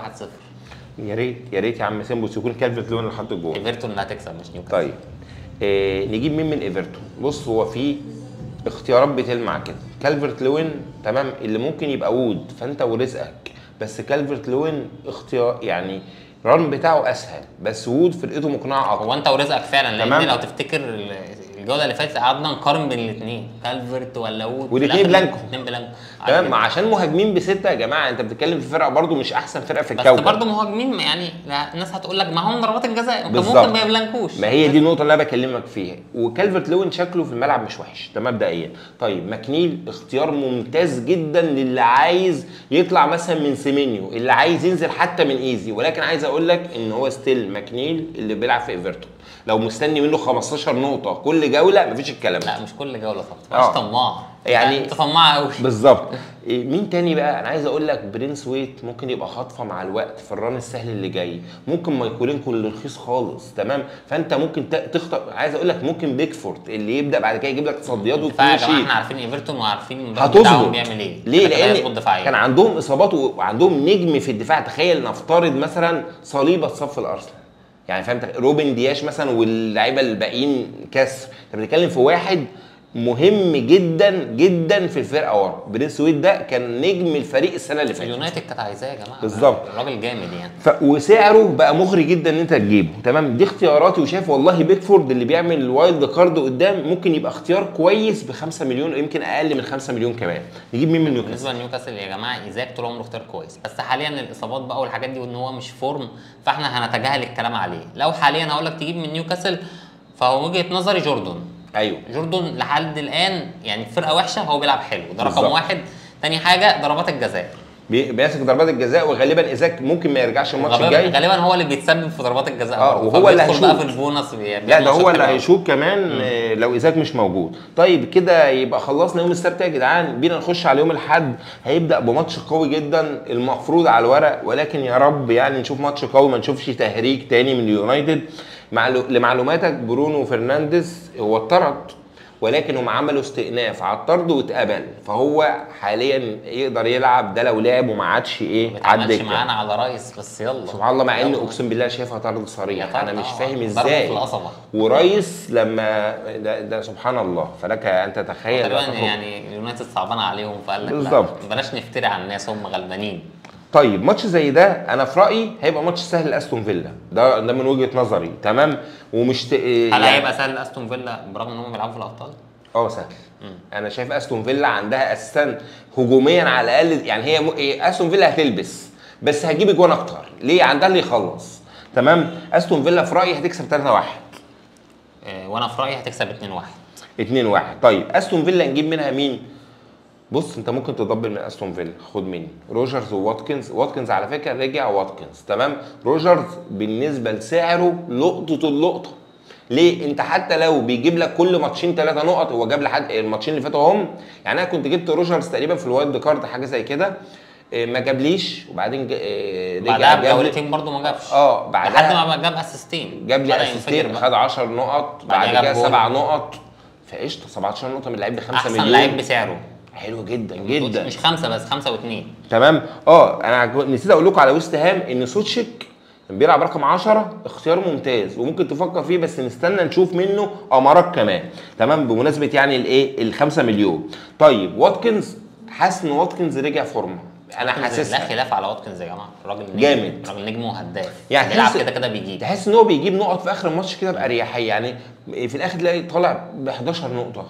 Speaker 1: يا ريت يا ريت يا عم سيمبوس يكون كالفرت لون اللي حط الجول
Speaker 2: ايفرتون اللي هتكسب مش نيوكاسل
Speaker 1: طيب آه نجيب مين من ايفرتون بص هو في اختيارات بتلمع كده كالفرت لوين تمام اللي ممكن يبقى وود فانت ورزقك بس كالفرت لوين اختيار يعني الرن بتاعه اسهل بس وود فرقته مقنعه اكتر
Speaker 2: هو انت ورزقك فعلا لان
Speaker 1: تمام.
Speaker 2: لو تفتكر ال- الجوله اللي فاتت قعدنا نقارن بين الاثنين كالفرت ولا وود في
Speaker 1: والاتنين
Speaker 2: الآخر
Speaker 1: بلانكو.
Speaker 2: الاثنين بلانكو
Speaker 1: تمام ما عشان مهاجمين بسته يا جماعه انت بتتكلم في فرقه برضو مش احسن فرقه في
Speaker 2: بس
Speaker 1: الكوكب
Speaker 2: برضه مهاجمين يعني لا، الناس هتقول لك معاهم ضربات الجزاء كان
Speaker 1: بالظبط.
Speaker 2: ممكن ما يبلانكوش
Speaker 1: ما هي دي النقطة اللي أنا بكلمك فيها، وكالفرت لوين شكله في الملعب مش وحش، ده مبدئيا. طيب ماكنيل اختيار ممتاز جدا للي عايز يطلع مثلا من سيمينيو، اللي عايز ينزل حتى من ايزي، ولكن عايز أقول لك إن هو ستيل ماكنيل اللي بيلعب في ايفرتون. لو مستني منه 15 نقطة كل جولة مفيش الكلام ده.
Speaker 2: لا مش كل جوله طبعا
Speaker 1: آه.
Speaker 2: مش طماع
Speaker 1: يعني-
Speaker 2: انت طماع قوي
Speaker 1: بالظبط إيه، مين تاني بقى انا عايز اقول لك برنس ويت ممكن يبقى خاطفه مع الوقت في الران السهل اللي جاي ممكن مايكولينكو اللي رخيص خالص تمام فانت ممكن ت- تخطف عايز اقول لك ممكن بيكفورد اللي يبدا بعد كده يجيب لك تصديات
Speaker 2: دفاع يا جماعه
Speaker 1: وكل
Speaker 2: احنا
Speaker 1: شيء
Speaker 2: عارفين ايفرتون وعارفين المدرب بتاعهم
Speaker 1: هتظبط
Speaker 2: بيعمل ايه
Speaker 1: ليه
Speaker 2: كده كده هيظبط
Speaker 1: لان
Speaker 2: دفاعيا
Speaker 1: كان عندهم اصابات و- وعندهم نجم في الدفاع تخيل نفترض مثلا صليبه اتصاب في الارسنال يعني فهمت روبن دياش مثلا واللعيبه الباقيين كسر انت بتتكلم في واحد مهم جدا جدا في الفرقه ورا برنس ويت ده كان نجم الفريق السنه اللي فاتت
Speaker 2: اليونايتد كانت عايزاه يا جماعه
Speaker 1: بالظبط.
Speaker 2: الراجل جامد يعني
Speaker 1: ف... وسعره بقى مغري جدا ان انت تجيبه تمام دي اختياراتي وشايف والله بيكفورد اللي بيعمل الوايلد كارد قدام ممكن يبقى اختيار كويس ب 5 مليون يمكن اقل من 5 مليون كمان نجيب مين من نيوكاسل
Speaker 2: بالنسبه لنيوكاسل يا جماعه ايزاك طول عمره اختيار كويس بس حاليا الاصابات بقى والحاجات دي وان هو مش فورم فاحنا هنتجاهل الكلام عليه لو حاليا هقول لك تجيب من نيوكاسل فهو وجهه نظري جوردون
Speaker 1: ايوه
Speaker 2: جوردون لحد الان يعني فرقه وحشه هو بيلعب حلو ده رقم
Speaker 1: بالظبط.
Speaker 2: واحد تاني حاجه ضربات الجزاء
Speaker 1: بي- بيمسك ضربات الجزاء وغالبا ايزاك ممكن ما يرجعش الماتش
Speaker 2: غالبا
Speaker 1: الجاي
Speaker 2: غالبا هو اللي بيتسبب في ضربات الجزاء
Speaker 1: اه،
Speaker 2: برضه.
Speaker 1: وهو اللي
Speaker 2: فبيدخل بقى
Speaker 1: هيشوط.
Speaker 2: في البونص بي-
Speaker 1: لا
Speaker 2: بيعمل
Speaker 1: ده هو
Speaker 2: ماتشات
Speaker 1: اللي
Speaker 2: حلوة.
Speaker 1: هيشوط كمان آه، لو ايزاك مش موجود طيب كده يبقى خلصنا يوم السبت يا جدعان بينا نخش على يوم الاحد هيبدا بماتش قوي جدا المفروض على الورق ولكن يا رب يعني نشوف ماتش قوي ما نشوفش تهريج تاني من اليونايتد معلو... لمعلوماتك برونو فرنانديز هو اتطرد ولكن هم عملوا استئناف على الطرد واتقبل فهو حاليا يقدر يلعب ده لو لعب وما عادش ايه
Speaker 2: ما
Speaker 1: عدى
Speaker 2: بيتعملش معانا على رايس بس يلا
Speaker 1: سبحان الله مع ان
Speaker 2: يلا.
Speaker 1: اقسم بالله شايفها طرد
Speaker 2: يا
Speaker 1: صريح
Speaker 2: طرد،
Speaker 1: انا مش
Speaker 2: آه.
Speaker 1: فاهم
Speaker 2: ضربة
Speaker 1: ازاي
Speaker 2: في القصبة.
Speaker 1: ورايس لما ده, ده سبحان الله فلك ان تتخيل
Speaker 2: تقريبا
Speaker 1: تاخد-
Speaker 2: يعني اليونايتد صعبان عليهم فقال لك لا،
Speaker 1: بالظبط.
Speaker 2: بلاش نفتري على الناس هم غلبانين
Speaker 1: طيب ماتش زي ده انا في رايي هيبقى ماتش سهل لاستون فيلا ده ده من وجهه نظري تمام ومش ت...
Speaker 2: هل
Speaker 1: يعني-
Speaker 2: هيبقى سهل استون فيلا برغم ان هم بيلعبوا في الابطال؟
Speaker 1: اه سهل انا شايف استون فيلا عندها اساسا هجوميا على الاقل يعني هي م... إيه، استون فيلا هتلبس بس هتجيب اجوان اكتر ليه عندها اللي يخلص تمام استون فيلا في رايي هتكسب 3-1
Speaker 2: آه، وانا في رايي هتكسب 2-1
Speaker 1: 2 1 طيب استون فيلا نجيب منها مين بص انت ممكن تدبل من استون فيلا خد مني روجرز وواتكنز واتكنز على فكره رجع واتكنز تمام روجرز بالنسبه لسعره لقطه اللقطه ليه انت حتى لو بيجيب لك كل ماتشين ثلاثه نقط هو جاب لحد الماتشين اللي فاتوا هم يعني انا كنت جبت روجرز تقريبا في الوايلد كارد حاجه زي كده اه، ما جابليش وبعدين جا- اه، رجع
Speaker 2: بعدها
Speaker 1: جاب لي-
Speaker 2: بجولتين برضه ما جابش
Speaker 1: اه بعدها
Speaker 2: لحد ما جاب اسيستين
Speaker 1: جاب لي
Speaker 2: بدأ ينفجر
Speaker 1: اسيستين
Speaker 2: بقى.
Speaker 1: خد 10 نقط بعد
Speaker 2: بعدها
Speaker 1: كده
Speaker 2: جاب جول.
Speaker 1: 7 نقط فقشطه 17 نقطه من لعيب ب 5
Speaker 2: احسن
Speaker 1: مليون
Speaker 2: لعيب بسعره
Speaker 1: حلو جدا جدا
Speaker 2: مش خمسه بس خمسه واثنين
Speaker 1: تمام اه انا عجب- نسيت اقول لكم على ويست هام ان سوتشيك كان بيلعب رقم 10 اختيار ممتاز وممكن تفكر فيه بس نستنى نشوف منه امارات كمان تمام بمناسبه يعني الايه ال 5 مليون طيب واتكنز حاسس ان واتكنز رجع فورمه انا
Speaker 2: لا
Speaker 1: حاسسها
Speaker 2: خلاف على واتكنز يا جماعه الراجل نجم
Speaker 1: جامد.
Speaker 2: الراجل نجم وهداف
Speaker 1: يعني
Speaker 2: بيلعب
Speaker 1: تحس-
Speaker 2: كده كده بيجيب
Speaker 1: تحس ان هو بيجيب نقط في اخر الماتش كده باريحيه يعني في الاخر تلاقي طالع ب 11 نقطه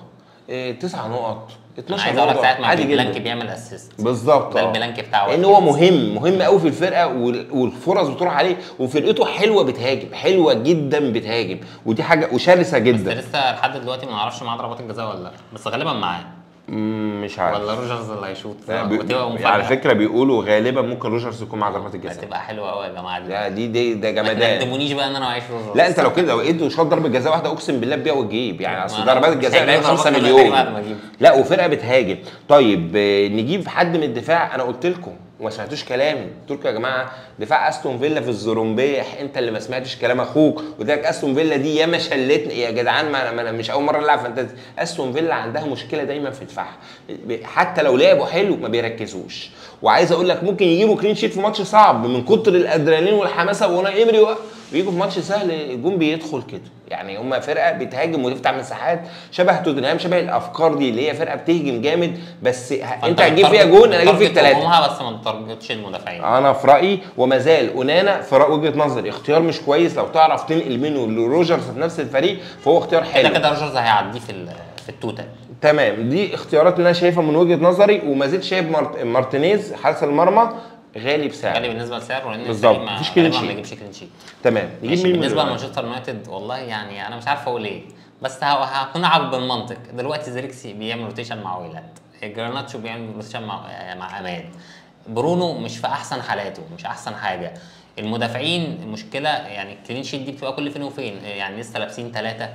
Speaker 1: 9 نقط
Speaker 2: انا
Speaker 1: 12
Speaker 2: عايز اقول لك
Speaker 1: نقطه
Speaker 2: ساعه ما
Speaker 1: عادي
Speaker 2: بلانك
Speaker 1: جدا
Speaker 2: بيعمل اسيست
Speaker 1: بالظبط
Speaker 2: ده
Speaker 1: آه.
Speaker 2: البلانك بتاعه
Speaker 1: لان هو مهم مهم قوي في الفرقه وال- والفرص بتروح عليه وفرقته حلوه بتهاجم حلوه جدا بتهاجم ودي حاجه وشرسه
Speaker 2: بس
Speaker 1: جدا
Speaker 2: لسه لحد دلوقتي ما نعرفش معاه ضربات الجزاء ولا لا بس غالبا معاه
Speaker 1: مم، مش عارف
Speaker 2: ولا روجرز اللي هيشوط
Speaker 1: لا، بي-
Speaker 2: وتبقى
Speaker 1: على
Speaker 2: مفاجاه
Speaker 1: فكره بيقولوا غالبا ممكن روجرز يكون مع ضربات الجزاء
Speaker 2: هتبقى حلوه قوي يا جماعه دي
Speaker 1: لا دي دي ده
Speaker 2: ما
Speaker 1: جمدان
Speaker 2: تندمونيش بقى ان انا معيش روجرز
Speaker 1: لا انت لو كده لو لقيته شاط ضربه جزاء واحده اقسم بالله تبيع وتجيب يعني اصل
Speaker 2: ما أنا
Speaker 1: ضربات
Speaker 2: مش
Speaker 1: الجزاء
Speaker 2: هيجيب
Speaker 1: لعب 5
Speaker 2: ضربات جزاء
Speaker 1: مليون
Speaker 2: تاني بعد ما أجيب.
Speaker 1: لا وفرقه بتهاجم طيب آه، نجيب حد من الدفاع انا قلت لكم وما سمعتوش كلامي قلت لكم يا جماعه دفاع استون فيلا في الزرومبيح انت اللي ما سمعتش كلام اخوك قلت لك استون فيلا دي ياما شلتني يا جدعان ما انا ما أنا مش اول مره العب فانتازي استون فيلا عندها مشكله دايما في دفاعها حتى لو لعبوا حلو ما بيركزوش وعايز اقول لك ممكن يجيبوا كلين شيت في ماتش صعب من كتر الادرينالين والحماسه وانا امري و- ويجوا في ماتش سهل الجون بيدخل كده يعني هم فرقه بتهاجم وتفتح مساحات شبه توتنهام شبه الافكار دي اللي هي فرقه بتهجم جامد بس ه- انت هتجيب فيها جون انا هجيب فيك ثلاثه
Speaker 2: ثلاثه بس ما تارجتش المدافعين
Speaker 1: انا في رايي وما زال اونانا في رأي وجهه نظري اختيار مش كويس لو تعرف تنقل منه لروجرز في نفس الفريق فهو اختيار
Speaker 2: كده
Speaker 1: حلو
Speaker 2: كده روجرز هيعديه في ال- في التوتال
Speaker 1: تمام دي اختيارات اللي انا شايفها من وجهه نظري وما زلت شايف مارت... مارتينيز حارس المرمى غالي بسعر
Speaker 2: غالي بالنسبه لسعره لان
Speaker 1: بالظبط.
Speaker 2: الفريق ما
Speaker 1: مفيش كلين
Speaker 2: غالباً
Speaker 1: شيت.
Speaker 2: ما يجيبش كلين شيت
Speaker 1: تمام نجيب
Speaker 2: ماشي
Speaker 1: مين من
Speaker 2: بالنسبه
Speaker 1: اليونايتد؟
Speaker 2: لمانشستر يونايتد والله يعني انا مش عارف اقول ايه بس ه- هكون عاجب بالمنطق دلوقتي زيركسي بيعمل روتيشن مع ويلات جراناتشو بيعمل روتيشن مع مع امان برونو مش في احسن حالاته مش احسن حاجه المدافعين المشكله يعني الكلين شيت دي بتبقى كل فين وفين يعني لسه لابسين ثلاثه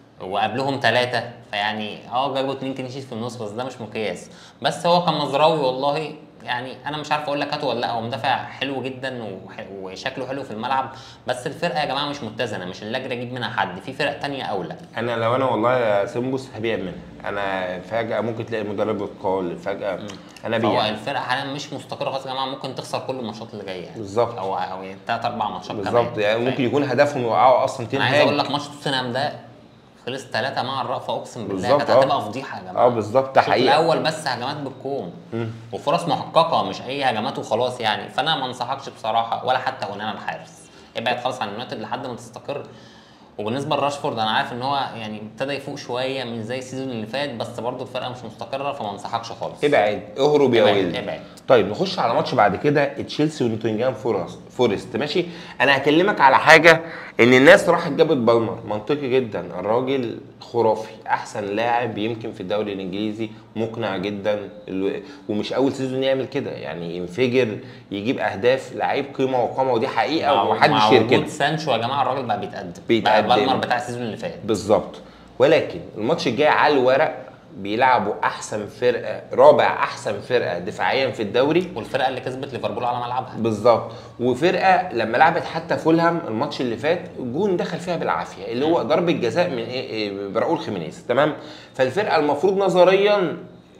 Speaker 2: وقبلهم ثلاثة فيعني اه جابوا اتنين كلين شيت في النص بس ده مش مقياس بس هو كان مزراوي والله يعني انا مش عارف اقول لك هاته ولا لا هو مدافع حلو جدا وح- وشكله حلو في الملعب بس الفرقه يا جماعه مش متزنه مش اللي اجري اجيب منها حد في فرق تانية اولى
Speaker 1: انا لو انا والله يا سمبوس هبيع منها انا فجاه ممكن تلاقي المدرب يتقال فجاه انا
Speaker 2: هو
Speaker 1: بيع
Speaker 2: الفرقه حاليا مش مستقره خالص يا جماعه ممكن تخسر كل الماتشات اللي جايه يعني
Speaker 1: بالظبط.
Speaker 2: او او ثلاث اربع ماتشات كمان
Speaker 1: بالظبط يعني ممكن
Speaker 2: فاهم؟
Speaker 1: يكون هدفهم يوقعوا اصلا
Speaker 2: انا عايز اقول
Speaker 1: تنهاج
Speaker 2: لك ماتش توتنهام ده خلص ثلاثة مع الرأفة اقسم بالله
Speaker 1: بالظبط،
Speaker 2: كانت
Speaker 1: اه.
Speaker 2: هتبقى فضيحة يا جماعة
Speaker 1: اه بالظبط ده
Speaker 2: الشوط
Speaker 1: حقيقه
Speaker 2: الاول بس هجمات بالكوم وفرص محققه مش اي هجمات وخلاص يعني فانا ما انصحكش بصراحه ولا حتى اونانا الحارس ابعد خالص عن اليونايتد لحد ما تستقر وبالنسبه لراشفورد انا عارف ان هو يعني ابتدى يفوق شويه مش زي السيزون اللي فات بس برضه الفرقه مش مستقره فما انصحكش خالص
Speaker 1: ابعد اهرب يا
Speaker 2: ابعد
Speaker 1: ولد
Speaker 2: ابعد
Speaker 1: طيب نخش على ماتش بعد كده تشيلسي ونوتنجهام فورست فورست ماشي انا هكلمك على حاجه ان الناس راحت جابت بالمر منطقي جدا الراجل خرافي احسن لاعب يمكن في الدوري الانجليزي مقنع جدا ال- ومش اول سيزون يعمل كده يعني ينفجر يجيب اهداف لعيب قيمه وقامه ودي حقيقه
Speaker 2: مع-
Speaker 1: ومحدش
Speaker 2: مع
Speaker 1: يركنها
Speaker 2: وجود سانشو يا جماعه الراجل بقى بيتقدم
Speaker 1: بيتقدم.
Speaker 2: بقى بالمر بتاع السيزون اللي فات
Speaker 1: بالظبط ولكن الماتش الجاي على الورق بيلعبوا احسن فرقه رابع احسن فرقه دفاعيا في الدوري
Speaker 2: والفرقه اللي كسبت ليفربول على ملعبها
Speaker 1: بالظبط وفرقه لما لعبت حتى فولهام الماتش اللي فات جون دخل فيها بالعافيه اللي هو ضربه جزاء من ايه إيه براؤول خيمينيز تمام فالفرقه المفروض نظريا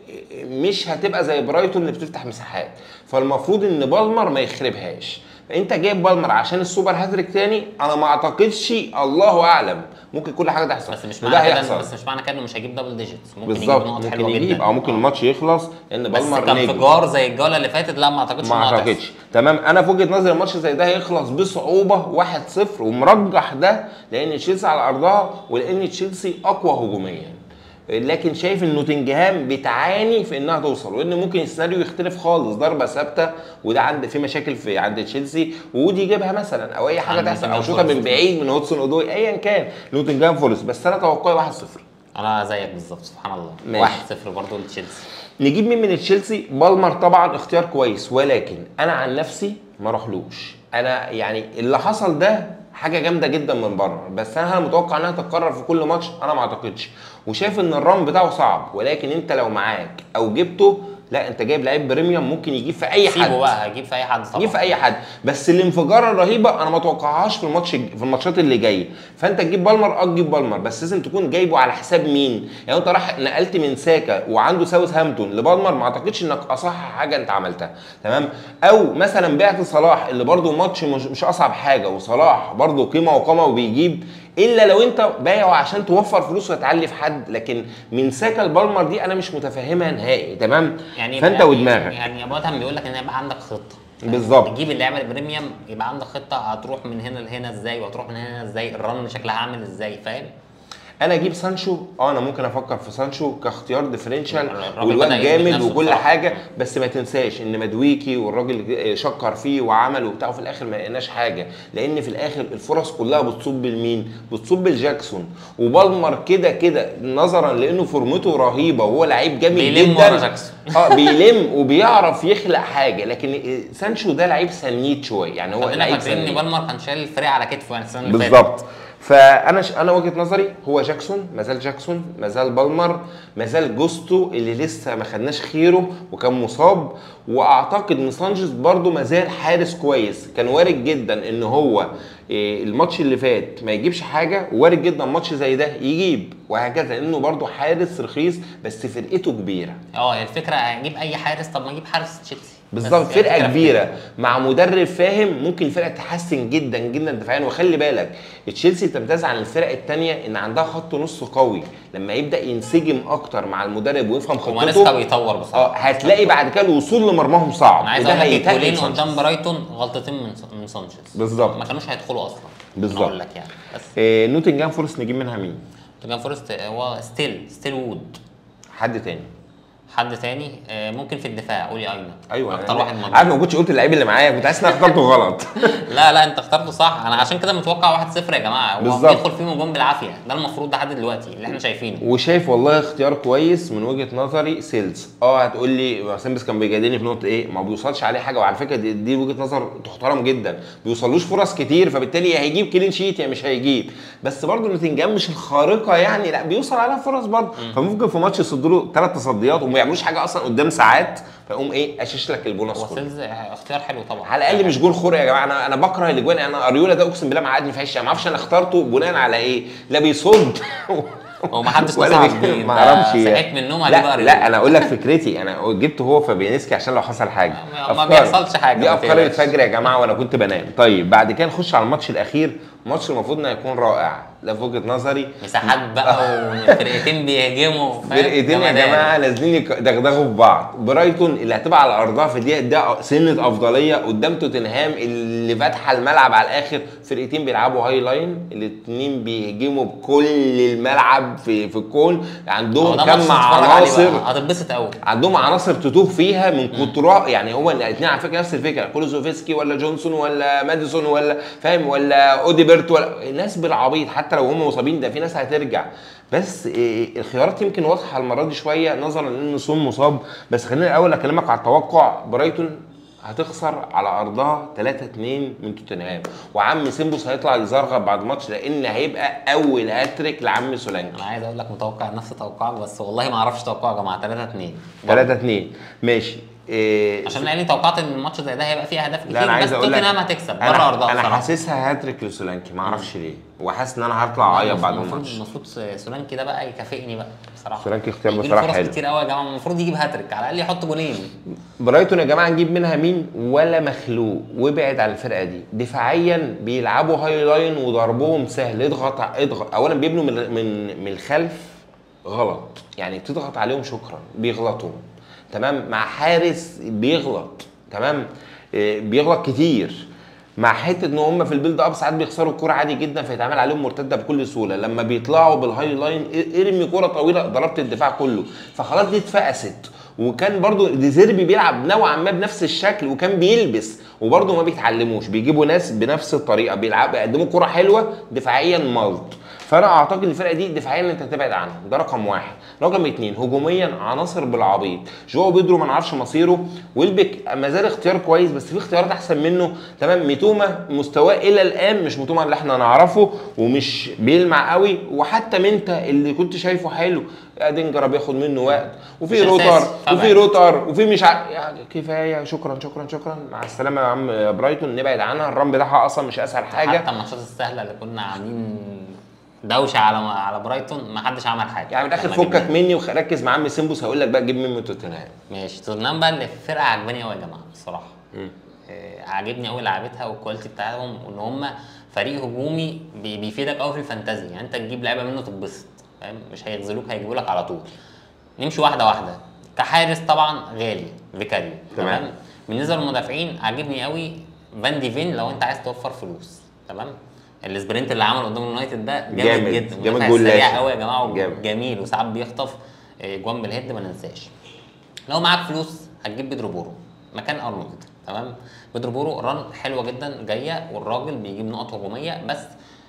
Speaker 1: مش هتبقى زي برايتون اللي بتفتح مساحات فالمفروض ان بالمر ما يخربهاش فانت جايب بالمر عشان السوبر هاتريك تاني انا ما اعتقدش الله اعلم ممكن كل حاجه تحصل
Speaker 2: بس مش
Speaker 1: وده
Speaker 2: معنى كده
Speaker 1: هيحصل
Speaker 2: بس مش معنى كده انه مش هيجيب دبل ديجيتس ممكن
Speaker 1: بالظبط
Speaker 2: يجيب نقط
Speaker 1: ممكن
Speaker 2: حلوه
Speaker 1: يجيب
Speaker 2: جدا
Speaker 1: او ممكن الماتش يخلص لان
Speaker 2: بس
Speaker 1: بالمر نجم
Speaker 2: كانفجار زي الجوله اللي فاتت لا ما اعتقدش
Speaker 1: ما
Speaker 2: إنه هتحصل.
Speaker 1: اعتقدش تمام انا في وجهه نظري الماتش زي ده هيخلص بصعوبه 1-0 ومرجح ده لان تشيلسي على ارضها ولان تشيلسي اقوى هجوميا لكن شايف ان نوتنجهام بتعاني في انها توصل وان ممكن السيناريو يختلف خالص ضربه ثابته وده عند في مشاكل في عند تشيلسي وودي يجيبها مثلا او اي حاجه
Speaker 2: عند
Speaker 1: تحصل او
Speaker 2: نوتنجهام
Speaker 1: شوطه من
Speaker 2: فورست.
Speaker 1: بعيد من هودسون اودوي ايا كان نوتنجهام فورست بس انا توقعي 1-0
Speaker 2: انا زيك بالظبط سبحان الله
Speaker 1: ماشي.
Speaker 2: 1-0 برضه لتشيلسي
Speaker 1: نجيب مين من تشيلسي بالمر طبعا اختيار كويس ولكن انا عن نفسي ما اروحلوش انا يعني اللي حصل ده حاجه جامده جدا من بره بس انا هل متوقع انها تتكرر في كل ماتش انا ما اعتقدش وشايف ان الرام بتاعه صعب ولكن انت لو معاك او جبته لا انت جايب لعيب بريميوم ممكن يجيب في اي حد
Speaker 2: سيبه بقى هجيب في اي حد طبعا
Speaker 1: يجيب في اي حد بس الانفجاره الرهيبه انا ما اتوقعهاش في الماتش في الماتشات اللي جايه فانت تجيب بالمر اه تجيب بالمر بس لازم تكون جايبه على حساب مين يعني انت راح نقلت من ساكا وعنده ساوث هامبتون لبالمر ما اعتقدش انك اصح حاجه انت عملتها تمام او مثلا بعت صلاح اللي برده ماتش مش, مش اصعب حاجه وصلاح برده قيمه وقامه وبيجيب الا لو انت بايعه عشان توفر فلوس وتعلي في حد لكن من ساكا لبالمر دي انا مش متفهمها نهائي تمام
Speaker 2: يعني
Speaker 1: فانت
Speaker 2: يعني
Speaker 1: ودماغك
Speaker 2: يعني ابو ادهم بيقول لك ان يبقى عندك خطه فاهم؟
Speaker 1: بالظبط.
Speaker 2: تجيب اللعبه البريميوم يبقى عندك خطه هتروح من هنا لهنا ازاي وهتروح من هنا لهنا ازاي الرن شكلها عامل ازاي فاهم
Speaker 1: انا اجيب سانشو اه انا ممكن افكر في سانشو كاختيار ديفرنشال
Speaker 2: الراجل
Speaker 1: والواد
Speaker 2: بدأ يثبت
Speaker 1: جامد
Speaker 2: نفسه
Speaker 1: وكل
Speaker 2: بصراحة.
Speaker 1: حاجه بس ما تنساش ان مدويكي والراجل شكر فيه وعمل وبتاع وفي الاخر ما لقيناش حاجه لان في الاخر الفرص كلها بتصب لمين؟ بتصب لجاكسون وبالمر كده كده نظرا لانه فورمته رهيبه وهو لعيب جامد
Speaker 2: بيلم
Speaker 1: جدا
Speaker 2: ورا جاكسون.
Speaker 1: اه بيلم وبيعرف يخلق حاجه لكن سانشو ده لعيب سنيد شويه يعني هو
Speaker 2: خلينا
Speaker 1: لعيب
Speaker 2: فاكرين ان
Speaker 1: سنيد
Speaker 2: بالمر كان شايل الفريق على كتفه يعني السنه اللي فاتت
Speaker 1: بالظبط فانا ش... انا وجهه نظري هو جاكسون ما زال جاكسون ما زال بالمر ما زال جوستو اللي لسه ما خدناش خيره وكان مصاب واعتقد ان سانشيز برده ما زال حارس كويس كان وارد جدا ان هو إيه، الماتش اللي فات ما يجيبش حاجه وارد جدا ماتش زي ده يجيب وهكذا لانه برده حارس رخيص بس فرقته كبيره
Speaker 2: اه هي الفكره اجيب اي حارس طب ما اجيب حارس تشيلسي بس
Speaker 1: بالظبط
Speaker 2: هي
Speaker 1: فرقه
Speaker 2: الفكرة في
Speaker 1: كبيره مع مدرب فاهم ممكن الفرقه تحسن جدا جدا دفاعيا وخلي بالك تشيلسي تمتاز عن الفرق الثانيه ان عندها خط نص قوي لما يبدا ينسجم اكتر مع المدرب ويفهم
Speaker 2: وماريسكا
Speaker 1: خطته
Speaker 2: بيطور بصراحه
Speaker 1: اه هتلاقي بعد كده الوصول لمرماهم صعب
Speaker 2: انا عايز
Speaker 1: وده
Speaker 2: اقول لك
Speaker 1: هيتقل
Speaker 2: الجولين
Speaker 1: سانشيز.
Speaker 2: قدام برايتون غلطتين من من سانشيز
Speaker 1: بالظبط.
Speaker 2: ما كانوش هيدخلوا اصلا
Speaker 1: بالظبط.
Speaker 2: اقول لك يعني بس
Speaker 1: آه، نوتنجهام فورست نجيب منها مين؟
Speaker 2: نوتنجهام فورست هو ستيل ستيل وود
Speaker 1: حد تاني
Speaker 2: حد تاني آه، ممكن في الدفاع قولي ايمن
Speaker 1: ايوه
Speaker 2: اكتر
Speaker 1: أنا-
Speaker 2: واحد
Speaker 1: عارف
Speaker 2: مضمون
Speaker 1: ما كنتش قلت اللعيب اللي معايا كنت حاسس ان انا اخترته غلط
Speaker 2: لا لا انت اخترته صح انا عشان كده متوقع 1-0 يا جماعه هو
Speaker 1: بالظبط.
Speaker 2: بيدخل فيهم جون بالعافيه ده المفروض لحد دلوقتي اللي احنا شايفينه
Speaker 1: وشايف والله اختيار كويس من وجهه نظري سيلز اه هتقول لي حسين بس كان بيجادلني في نقطه ايه ما بيوصلش عليه حاجه وعلى فكره دي, دي وجهه نظر تحترم جدا بيوصلوش فرص كتير فبالتالي يا هيجيب كلين شيت يا مش هيجيب بس برضه نوتنجهام مش الخارقه يعني لا بيوصل عليها فرص برضه فممكن في ماتش يصدوا له ثلاث تصديات وما يعملوش حاجه اصلا قدام ساعات فيقوم ايه اشيش لك البونص
Speaker 2: هو
Speaker 1: كله
Speaker 2: سيلز اختيار حلو طبعا
Speaker 1: على الاقل مش جول خرق يا جماعه انا انا بكره الاجوان انا اريولا ده اقسم بالله معادني في عيش ما اعرفش انا اخترته بناء على ايه لا بيصد
Speaker 2: هو ما حدش
Speaker 1: ولا
Speaker 2: نصح
Speaker 1: بي-
Speaker 2: بيه
Speaker 1: ما
Speaker 2: انت
Speaker 1: اعرفش
Speaker 2: صحيت من النوم عليه
Speaker 1: لا
Speaker 2: بقى
Speaker 1: لا انا اقول لك فكرتي انا جبت هو فابيانسكي عشان لو حصل حاجه
Speaker 2: ما- ما
Speaker 1: أفكار.
Speaker 2: بيحصلش حاجة،
Speaker 1: دي
Speaker 2: ما
Speaker 1: افكار
Speaker 2: تقلقش.
Speaker 1: الفجر يا جماعه وانا كنت بنام طيب بعد كده نخش على الماتش الاخير ماتش المفروض انه يكون رائع ده في وجهه نظري
Speaker 2: مساحات بقى والفرقتين بيهجموا فاهم؟
Speaker 1: فرقتين يا
Speaker 2: جمدان.
Speaker 1: جماعه نازلين يدغدغوا في بعض برايتون اللي هتبقى على ارضها في دي ده سنه افضليه قدام توتنهام اللي فاتحه الملعب على الاخر فرقتين بيلعبوا هاي لاين الاثنين بيهجموا بكل الملعب في في الكون
Speaker 2: هو
Speaker 1: عندهم
Speaker 2: ده
Speaker 1: كم
Speaker 2: ماتش تتفرج عليه
Speaker 1: عناصر
Speaker 2: بقى، هتتبسط قوي
Speaker 1: عندهم عناصر تتوه فيها من كترها يعني هو الاثنين على فكره نفس الفكره كولوزوفسكي ولا جونسون ولا ماديسون ولا فاهم ولا اوديبرت ولا الناس بالعبيط حتى لو هم مصابين ده في ناس هترجع بس إيه الخيارات يمكن واضحه المره دي شويه نظرا لان سون مصاب بس خليني الاول اكلمك على التوقع برايتون هتخسر على ارضها 3 2 من توتنهام وعم سيمبوس هيطلع يزرغب بعد الماتش لان هيبقى اول هاتريك لعم سولانكي
Speaker 2: انا عايز اقول لك متوقع نفس توقعك بس والله ما اعرفش توقع يا جماعه 3 2
Speaker 1: 3 2 ماشي إيه
Speaker 2: عشان لاني توقعت ان الماتش زي ده هيبقى فيه اهداف كتير
Speaker 1: لا انا عايز
Speaker 2: بس
Speaker 1: اقول لك
Speaker 2: توتنهام هتكسب بره
Speaker 1: انا,
Speaker 2: ارضها
Speaker 1: أنا
Speaker 2: بصراحة.
Speaker 1: حاسسها هاتريك لسولانكي ما اعرفش ليه وحاسس ان انا هطلع اعيط بعد
Speaker 2: المفروض
Speaker 1: الماتش
Speaker 2: المفروض سولانكي ده بقى يكافئني بقى بصراحه
Speaker 1: سولانكي اختيار
Speaker 2: يجيله
Speaker 1: بصراحة
Speaker 2: فرص
Speaker 1: حلو.
Speaker 2: كتير قوي يا جماعه المفروض يجيب هاتريك على الاقل يحط جولين
Speaker 1: برايتون يا جماعه نجيب منها مين ولا مخلوق وابعد عن الفرقه دي دفاعيا بيلعبوا هاي لاين وضربهم سهل اضغط اضغط اولا بيبنوا من من من الخلف غلط يعني تضغط عليهم شكرا بيغلطوا تمام مع حارس بيغلط تمام إيه، بيغلط كتير مع حته ان هم في البيلد اب ساعات بيخسروا الكوره عادي جدا فيتعمل عليهم مرتده بكل سهوله لما بيطلعوا بالهاي لاين ار- ارمي كوره طويله ضربت الدفاع كله فخلاص دي اتفقست وكان برضو ديزيربي بيلعب نوعا ما بنفس الشكل وكان بيلبس وبرضو ما بيتعلموش بيجيبوا ناس بنفس الطريقه بيلعبوا بيقدموا كوره حلوه دفاعيا ملط فانا اعتقد الفرقه دي دفاعيا انت تبعد عنها ده رقم واحد رقم اتنين هجوميا عناصر بالعبيط جو بيدرو ما نعرفش مصيره ويلبك ما زال اختيار كويس بس في اختيارات احسن منه تمام ميتوما مستواه الى الان مش ميتوما اللي احنا نعرفه ومش بيلمع قوي وحتى منتا اللي كنت شايفه حلو ادنجر بياخد منه وقت وفي
Speaker 2: مش
Speaker 1: روتر
Speaker 2: أساسي، طبعاً.
Speaker 1: وفي روتر وفي مش ع... يعني كفايه شكرا شكرا شكرا مع السلامه يا عم برايتون نبعد عنها الرام بتاعها اصلا مش اسهل حاجه
Speaker 2: حتى الماتشات السهله اللي كنا عاملين دوشه على على برايتون ما حدش عمل حاجه
Speaker 1: يعني من الاخر
Speaker 2: لما
Speaker 1: فكك
Speaker 2: جبنا.
Speaker 1: مني وركز مع عم سيمبوس هقول لك بقى جيب مين من توتنهام
Speaker 2: ماشي توتنهام بقى اللي فرقه عجباني قوي يا جماعه الصراحه آه، عاجبني قوي لعبتها والكواليتي بتاعتهم وان هم فريق هجومي بي- بيفيدك قوي في الفانتازي يعني انت تجيب لعيبه منه تتبسط فاهم مش هيغزلوك هيجيبوا لك على طول نمشي واحده واحده كحارس طبعا غالي فيكاريو
Speaker 1: تمام.
Speaker 2: تمام بالنسبه للمدافعين عاجبني قوي فان ديفين لو انت عايز توفر فلوس تمام السبرنت اللي عمله قدام اليونايتد ده جامد,
Speaker 1: جامد،
Speaker 2: جدا
Speaker 1: جامد
Speaker 2: مدافع
Speaker 1: جول
Speaker 2: سريع
Speaker 1: لاشع.
Speaker 2: قوي يا جماعه
Speaker 1: جامد.
Speaker 2: جميل وساعات بيخطف آه، جوان بالهيد ما ننساش لو معاك فلوس هتجيب بيدرو بورو مكان ارنولد تمام بيدرو بورو ران حلوه جدا جايه والراجل بيجيب نقط هجوميه بس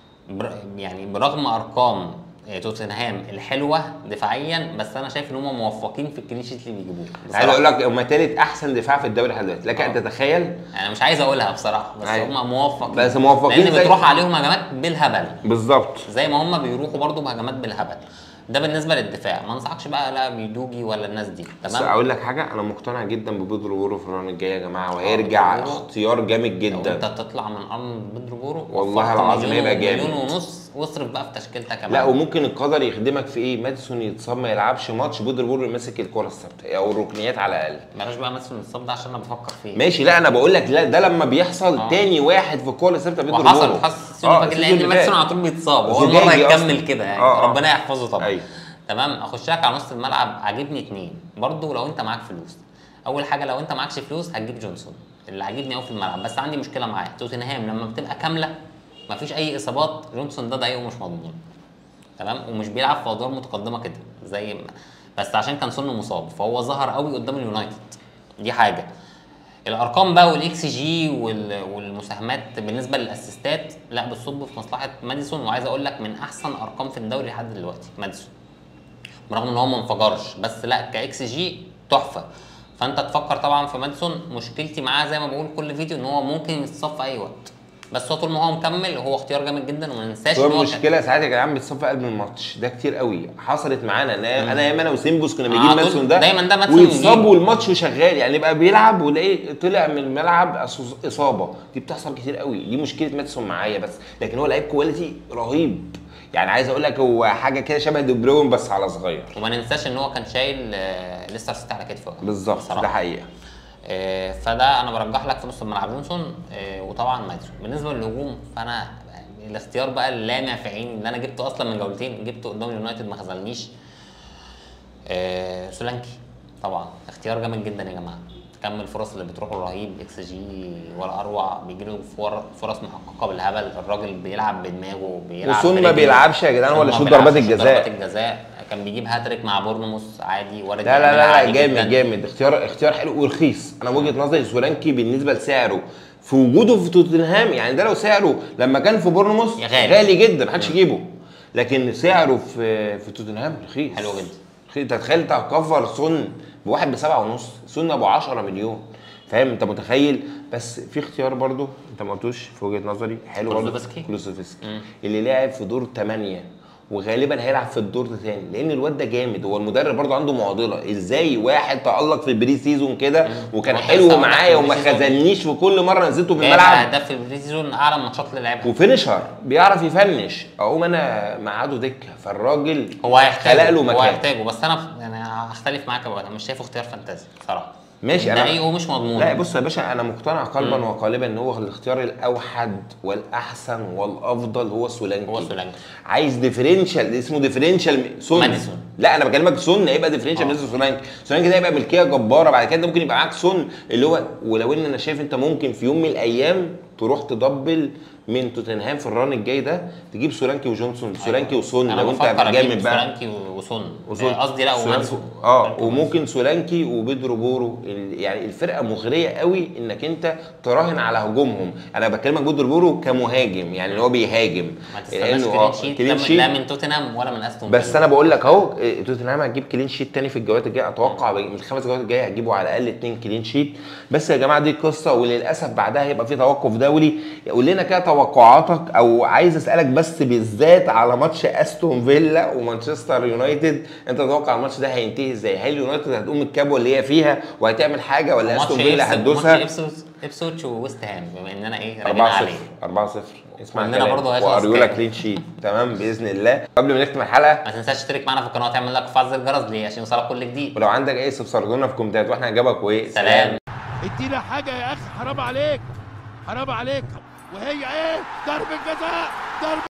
Speaker 2: بر يعني برغم ارقام آه، توتنهام الحلوه دفاعيا بس انا شايف ان هم موفقين في الكلين شيت اللي بيجيبوه
Speaker 1: عايز
Speaker 2: بصراحة.
Speaker 1: اقول لك هم تالت احسن دفاع في الدوري لحد دلوقتي لك ان
Speaker 2: آه.
Speaker 1: تتخيل
Speaker 2: انا مش عايز اقولها بصراحه بس
Speaker 1: أيوة.
Speaker 2: هم موفقين
Speaker 1: بس موفقين
Speaker 2: لان
Speaker 1: زي-
Speaker 2: بتروح عليهم هجمات بالهبل
Speaker 1: بالظبط
Speaker 2: زي ما هم بيروحوا برضو بهجمات بالهبل ده بالنسبه للدفاع ما انصحكش بقى لا بيدوجي ولا الناس دي
Speaker 1: بس
Speaker 2: تمام
Speaker 1: اقول لك حاجه انا مقتنع جدا ببيدرو بورو في الران الجاي يا جماعه وهيرجع
Speaker 2: بيدرو بورو.
Speaker 1: اختيار جامد
Speaker 2: لو انت
Speaker 1: جدا
Speaker 2: تطلع من ارن بيدرو بورو
Speaker 1: والله
Speaker 2: وفرت
Speaker 1: العظيم
Speaker 2: مليون
Speaker 1: هيبقى
Speaker 2: و-
Speaker 1: جامد.
Speaker 2: مليون ونص واصرف بقى في تشكيلتك كمان
Speaker 1: لا وممكن القدر يخدمك في ايه ماديسون يتصاب ما يلعبش ماتش بيدرو بورو ماسك الكره الثابته او الركنيات على الاقل
Speaker 2: بلاش بقى مثلا الصاب ده عشان انا بفكر فيه
Speaker 1: ماشي لا انا بقول لك لا ده لما بيحصل
Speaker 2: آه.
Speaker 1: تاني واحد في الكوره الثابته بيدرو بورو
Speaker 2: وحصل حصل السيزون اللي فات
Speaker 1: السيزون
Speaker 2: لان
Speaker 1: اللي
Speaker 2: ماكسون
Speaker 1: فات.
Speaker 2: على طول بيتصاب وهو
Speaker 1: زجاجي
Speaker 2: مره
Speaker 1: أصلاً.
Speaker 2: يكمل كده يعني
Speaker 1: آه، آه.
Speaker 2: ربنا يحفظه طبعا
Speaker 1: أيوة.
Speaker 2: تمام اخش لك على نص الملعب عاجبني اتنين برضو لو انت معاك فلوس اول حاجه لو انت معكش فلوس هتجيب جونسون اللي عاجبني قوي في الملعب بس عندي مشكله معاه توتنهام لما بتبقى كامله مفيش اي اصابات جونسون ده ضعيف ومش مضمون تمام ومش بيلعب في ادوار متقدمه كده زي ما بس عشان كان سنه مصاب فهو ظهر قوي قدام اليونايتد دي حاجه الارقام بقى والاكس جي وال- والمساهمات بالنسبه للاسيستات لا بتصب في مصلحه ماديسون وعايز اقول لك من احسن ارقام في الدوري لحد دلوقتي ماديسون برغم ان هو ما انفجرش بس لا كاكس جي تحفه فانت تفكر طبعا في ماديسون مشكلتي معاه زي ما بقول كل فيديو ان هو ممكن يتصاب في اي وقت بس هو طول ما هو مكمل هو اختيار جامد جدا وما ننساش
Speaker 1: هو
Speaker 2: ان هو كان-
Speaker 1: المشكله ساعات يا جدعان بيتصاب في قلب الماتش ده كتير قوي حصلت معانا انا انا ايام انا وسيمبوس كنا
Speaker 2: آه،
Speaker 1: بنجيب
Speaker 2: دول-
Speaker 1: مادسون ده
Speaker 2: دايماً ده مادسون
Speaker 1: ويتصاب
Speaker 2: نجيبه.
Speaker 1: والماتش شغال يعني يبقى بيلعب ولاقيه طلع من الملعب أص- اصابه دي بتحصل كتير قوي دي مشكله مادسون معايا بس لكن هو لعيب كواليتي رهيب يعني عايز اقول لك هو حاجه كده شبه دي بروين بس على صغير
Speaker 2: وما ننساش ان هو كان شايل آه، ليستر سيتي على كتفه
Speaker 1: بالظبط
Speaker 2: بصراحة.
Speaker 1: ده حقيقه
Speaker 2: آه، فده انا برجح لك في نص الملعب جونسون آه، وطبعا ماديسون بالنسبه للهجوم فانا الاختيار بقى اللامع في عيني اللي انا جبته اصلا من جولتين جبته قدام اليونايتد ما خذلنيش آه، سولانكي طبعا اختيار جامد جدا يا جماعه كم الفرص اللي بتروح له رهيب اكس جي ولا اروع بيجي له فور- فرص محققه بالهبل الراجل بيلعب بدماغه بيلعب
Speaker 1: وسون ما
Speaker 2: برجله.
Speaker 1: بيلعبش يا جدعان ولا
Speaker 2: سون ما
Speaker 1: شوط
Speaker 2: بيلعبش
Speaker 1: ضربات
Speaker 2: شوط
Speaker 1: الجزاء.
Speaker 2: ضربات الجزاء كان بيجيب هاتريك مع بورنموث عادي وارد
Speaker 1: لا لا
Speaker 2: يعملها
Speaker 1: لا, لا
Speaker 2: عادي
Speaker 1: جامد
Speaker 2: جداً.
Speaker 1: جامد اختيار اختيار حلو ورخيص انا وجهه نظري سولانكي بالنسبه لسعره في وجوده في توتنهام يعني ده لو سعره لما كان في بورنموث
Speaker 2: يا غالي.
Speaker 1: غالي جدا محدش يجيبه لكن سعره في في توتنهام رخيص
Speaker 2: حلو جدا.
Speaker 1: رخيص انت تخيل انت هتكفر سون بواحد بسبعة ونص سون ابو 10 مليون فاهم انت متخيل بس في اختيار برضو انت ما قلتوش في وجهه نظري حلو برضو
Speaker 2: كلوزوفسكي.
Speaker 1: كلوزوفسكي اللي لعب في دور 8 وغالبا هيلعب في الدور ده تاني لان الواد ده جامد هو المدرب برضه عنده معضله ازاي واحد تالق في البري سيزون كده وكان
Speaker 2: هو كان
Speaker 1: حلو
Speaker 2: سبب
Speaker 1: معايا
Speaker 2: في
Speaker 1: وما
Speaker 2: البري سيزون.
Speaker 1: خذلنيش وكل مره نزلته في
Speaker 2: جايب
Speaker 1: الملعب
Speaker 2: اهداف في البري سيزون اعلى ماتشات اللي لعبها
Speaker 1: وفينشر بيعرف يفنش اقوم انا مقعده دكه فالراجل
Speaker 2: هو هيحتاجه
Speaker 1: خلق له
Speaker 2: هو
Speaker 1: مكان
Speaker 2: هيحتاجه بس انا يعني هختلف معاك بقى انا مش شايفه اختيار فانتازي بصراحه
Speaker 1: ماشي، أنا-
Speaker 2: انا ومش مضمون
Speaker 1: لا بص يا باشا انا مقتنع قلبا وقالبا ان هو الاختيار الاوحد والاحسن والافضل هو سولانكي
Speaker 2: هو سولانكي.
Speaker 1: عايز ديفرنشال اسمه ديفرنشال سون
Speaker 2: ماديسون.
Speaker 1: لا انا بكلمك سون هيبقى ديفرنشال
Speaker 2: آه.
Speaker 1: بالنسبه لسولانكي سولانكي ده هيبقى ملكيه جباره بعد كده انت ممكن يبقى معاك سون اللي هو ولو ان انا شايف انت ممكن في يوم من الايام تروح تدبل من توتنهام في الران الجاي ده تجيب سولانكي وجونسون سولانكي
Speaker 2: أيوة.
Speaker 1: وسون
Speaker 2: انا
Speaker 1: لو انت
Speaker 2: بفكر
Speaker 1: جامد
Speaker 2: اجيب
Speaker 1: بقى
Speaker 2: سولانكي وسون
Speaker 1: وسون.
Speaker 2: آه، قصدي لا
Speaker 1: سولانكي-
Speaker 2: ومانسون
Speaker 1: اه وممكن سولانكي وبيدرو بورو ال- يعني الفرقه مغريه قوي انك انت تراهن على هجومهم انا بكلمك بيدرو بورو كمهاجم يعني اللي هو بيهاجم
Speaker 2: ما تستناش
Speaker 1: لأنه
Speaker 2: كلين
Speaker 1: آه،
Speaker 2: شيت
Speaker 1: كلين
Speaker 2: لا من-
Speaker 1: شيت
Speaker 2: لا من توتنهام ولا من استون
Speaker 1: بس
Speaker 2: فيلا.
Speaker 1: انا بقول لك اهو إيه، توتنهام هتجيب كلين شيت تاني في الجولات الجايه اتوقع من الخمس جولات الجايه هتجيبوا على الاقل اتنين كلين شيت بس يا جماعه دي قصه وللاسف بعدها هيبقى في توقف دولي قول لنا كده توقعاتك او عايز اسالك بس بالذات على ماتش استون فيلا ومانشستر يونايتد انت تتوقع الماتش ده هينتهي ازاي هل يونايتد هتقوم من الكبوه اللي هي فيها وهتعمل حاجه ولا
Speaker 2: ماتش
Speaker 1: استون فيلا
Speaker 2: إبس-
Speaker 1: هتدوسها
Speaker 2: ماتش إبسوس- ابسوتش وويست هام بما اننا ايه راجعين
Speaker 1: 4 0
Speaker 2: عليه
Speaker 1: 4 0 اسمع
Speaker 2: وإننا
Speaker 1: كلام
Speaker 2: برضه هيخلص
Speaker 1: واريولا
Speaker 2: كام؟
Speaker 1: كلين شيت تمام باذن الله قبل ما نختم الحلقه
Speaker 2: ما تنساش تشترك معنا في القناه وتعمل لك فعل الجرس ليه عشان يوصلك كل جديد
Speaker 1: ولو عندك اي استفسار لنا في الكومنتات واحنا هنجاوبك وايه
Speaker 2: سلام
Speaker 3: ادينا حاجه يا اخي حرام عليك حرام عليك وهي ايه ضربه جزاء ضربه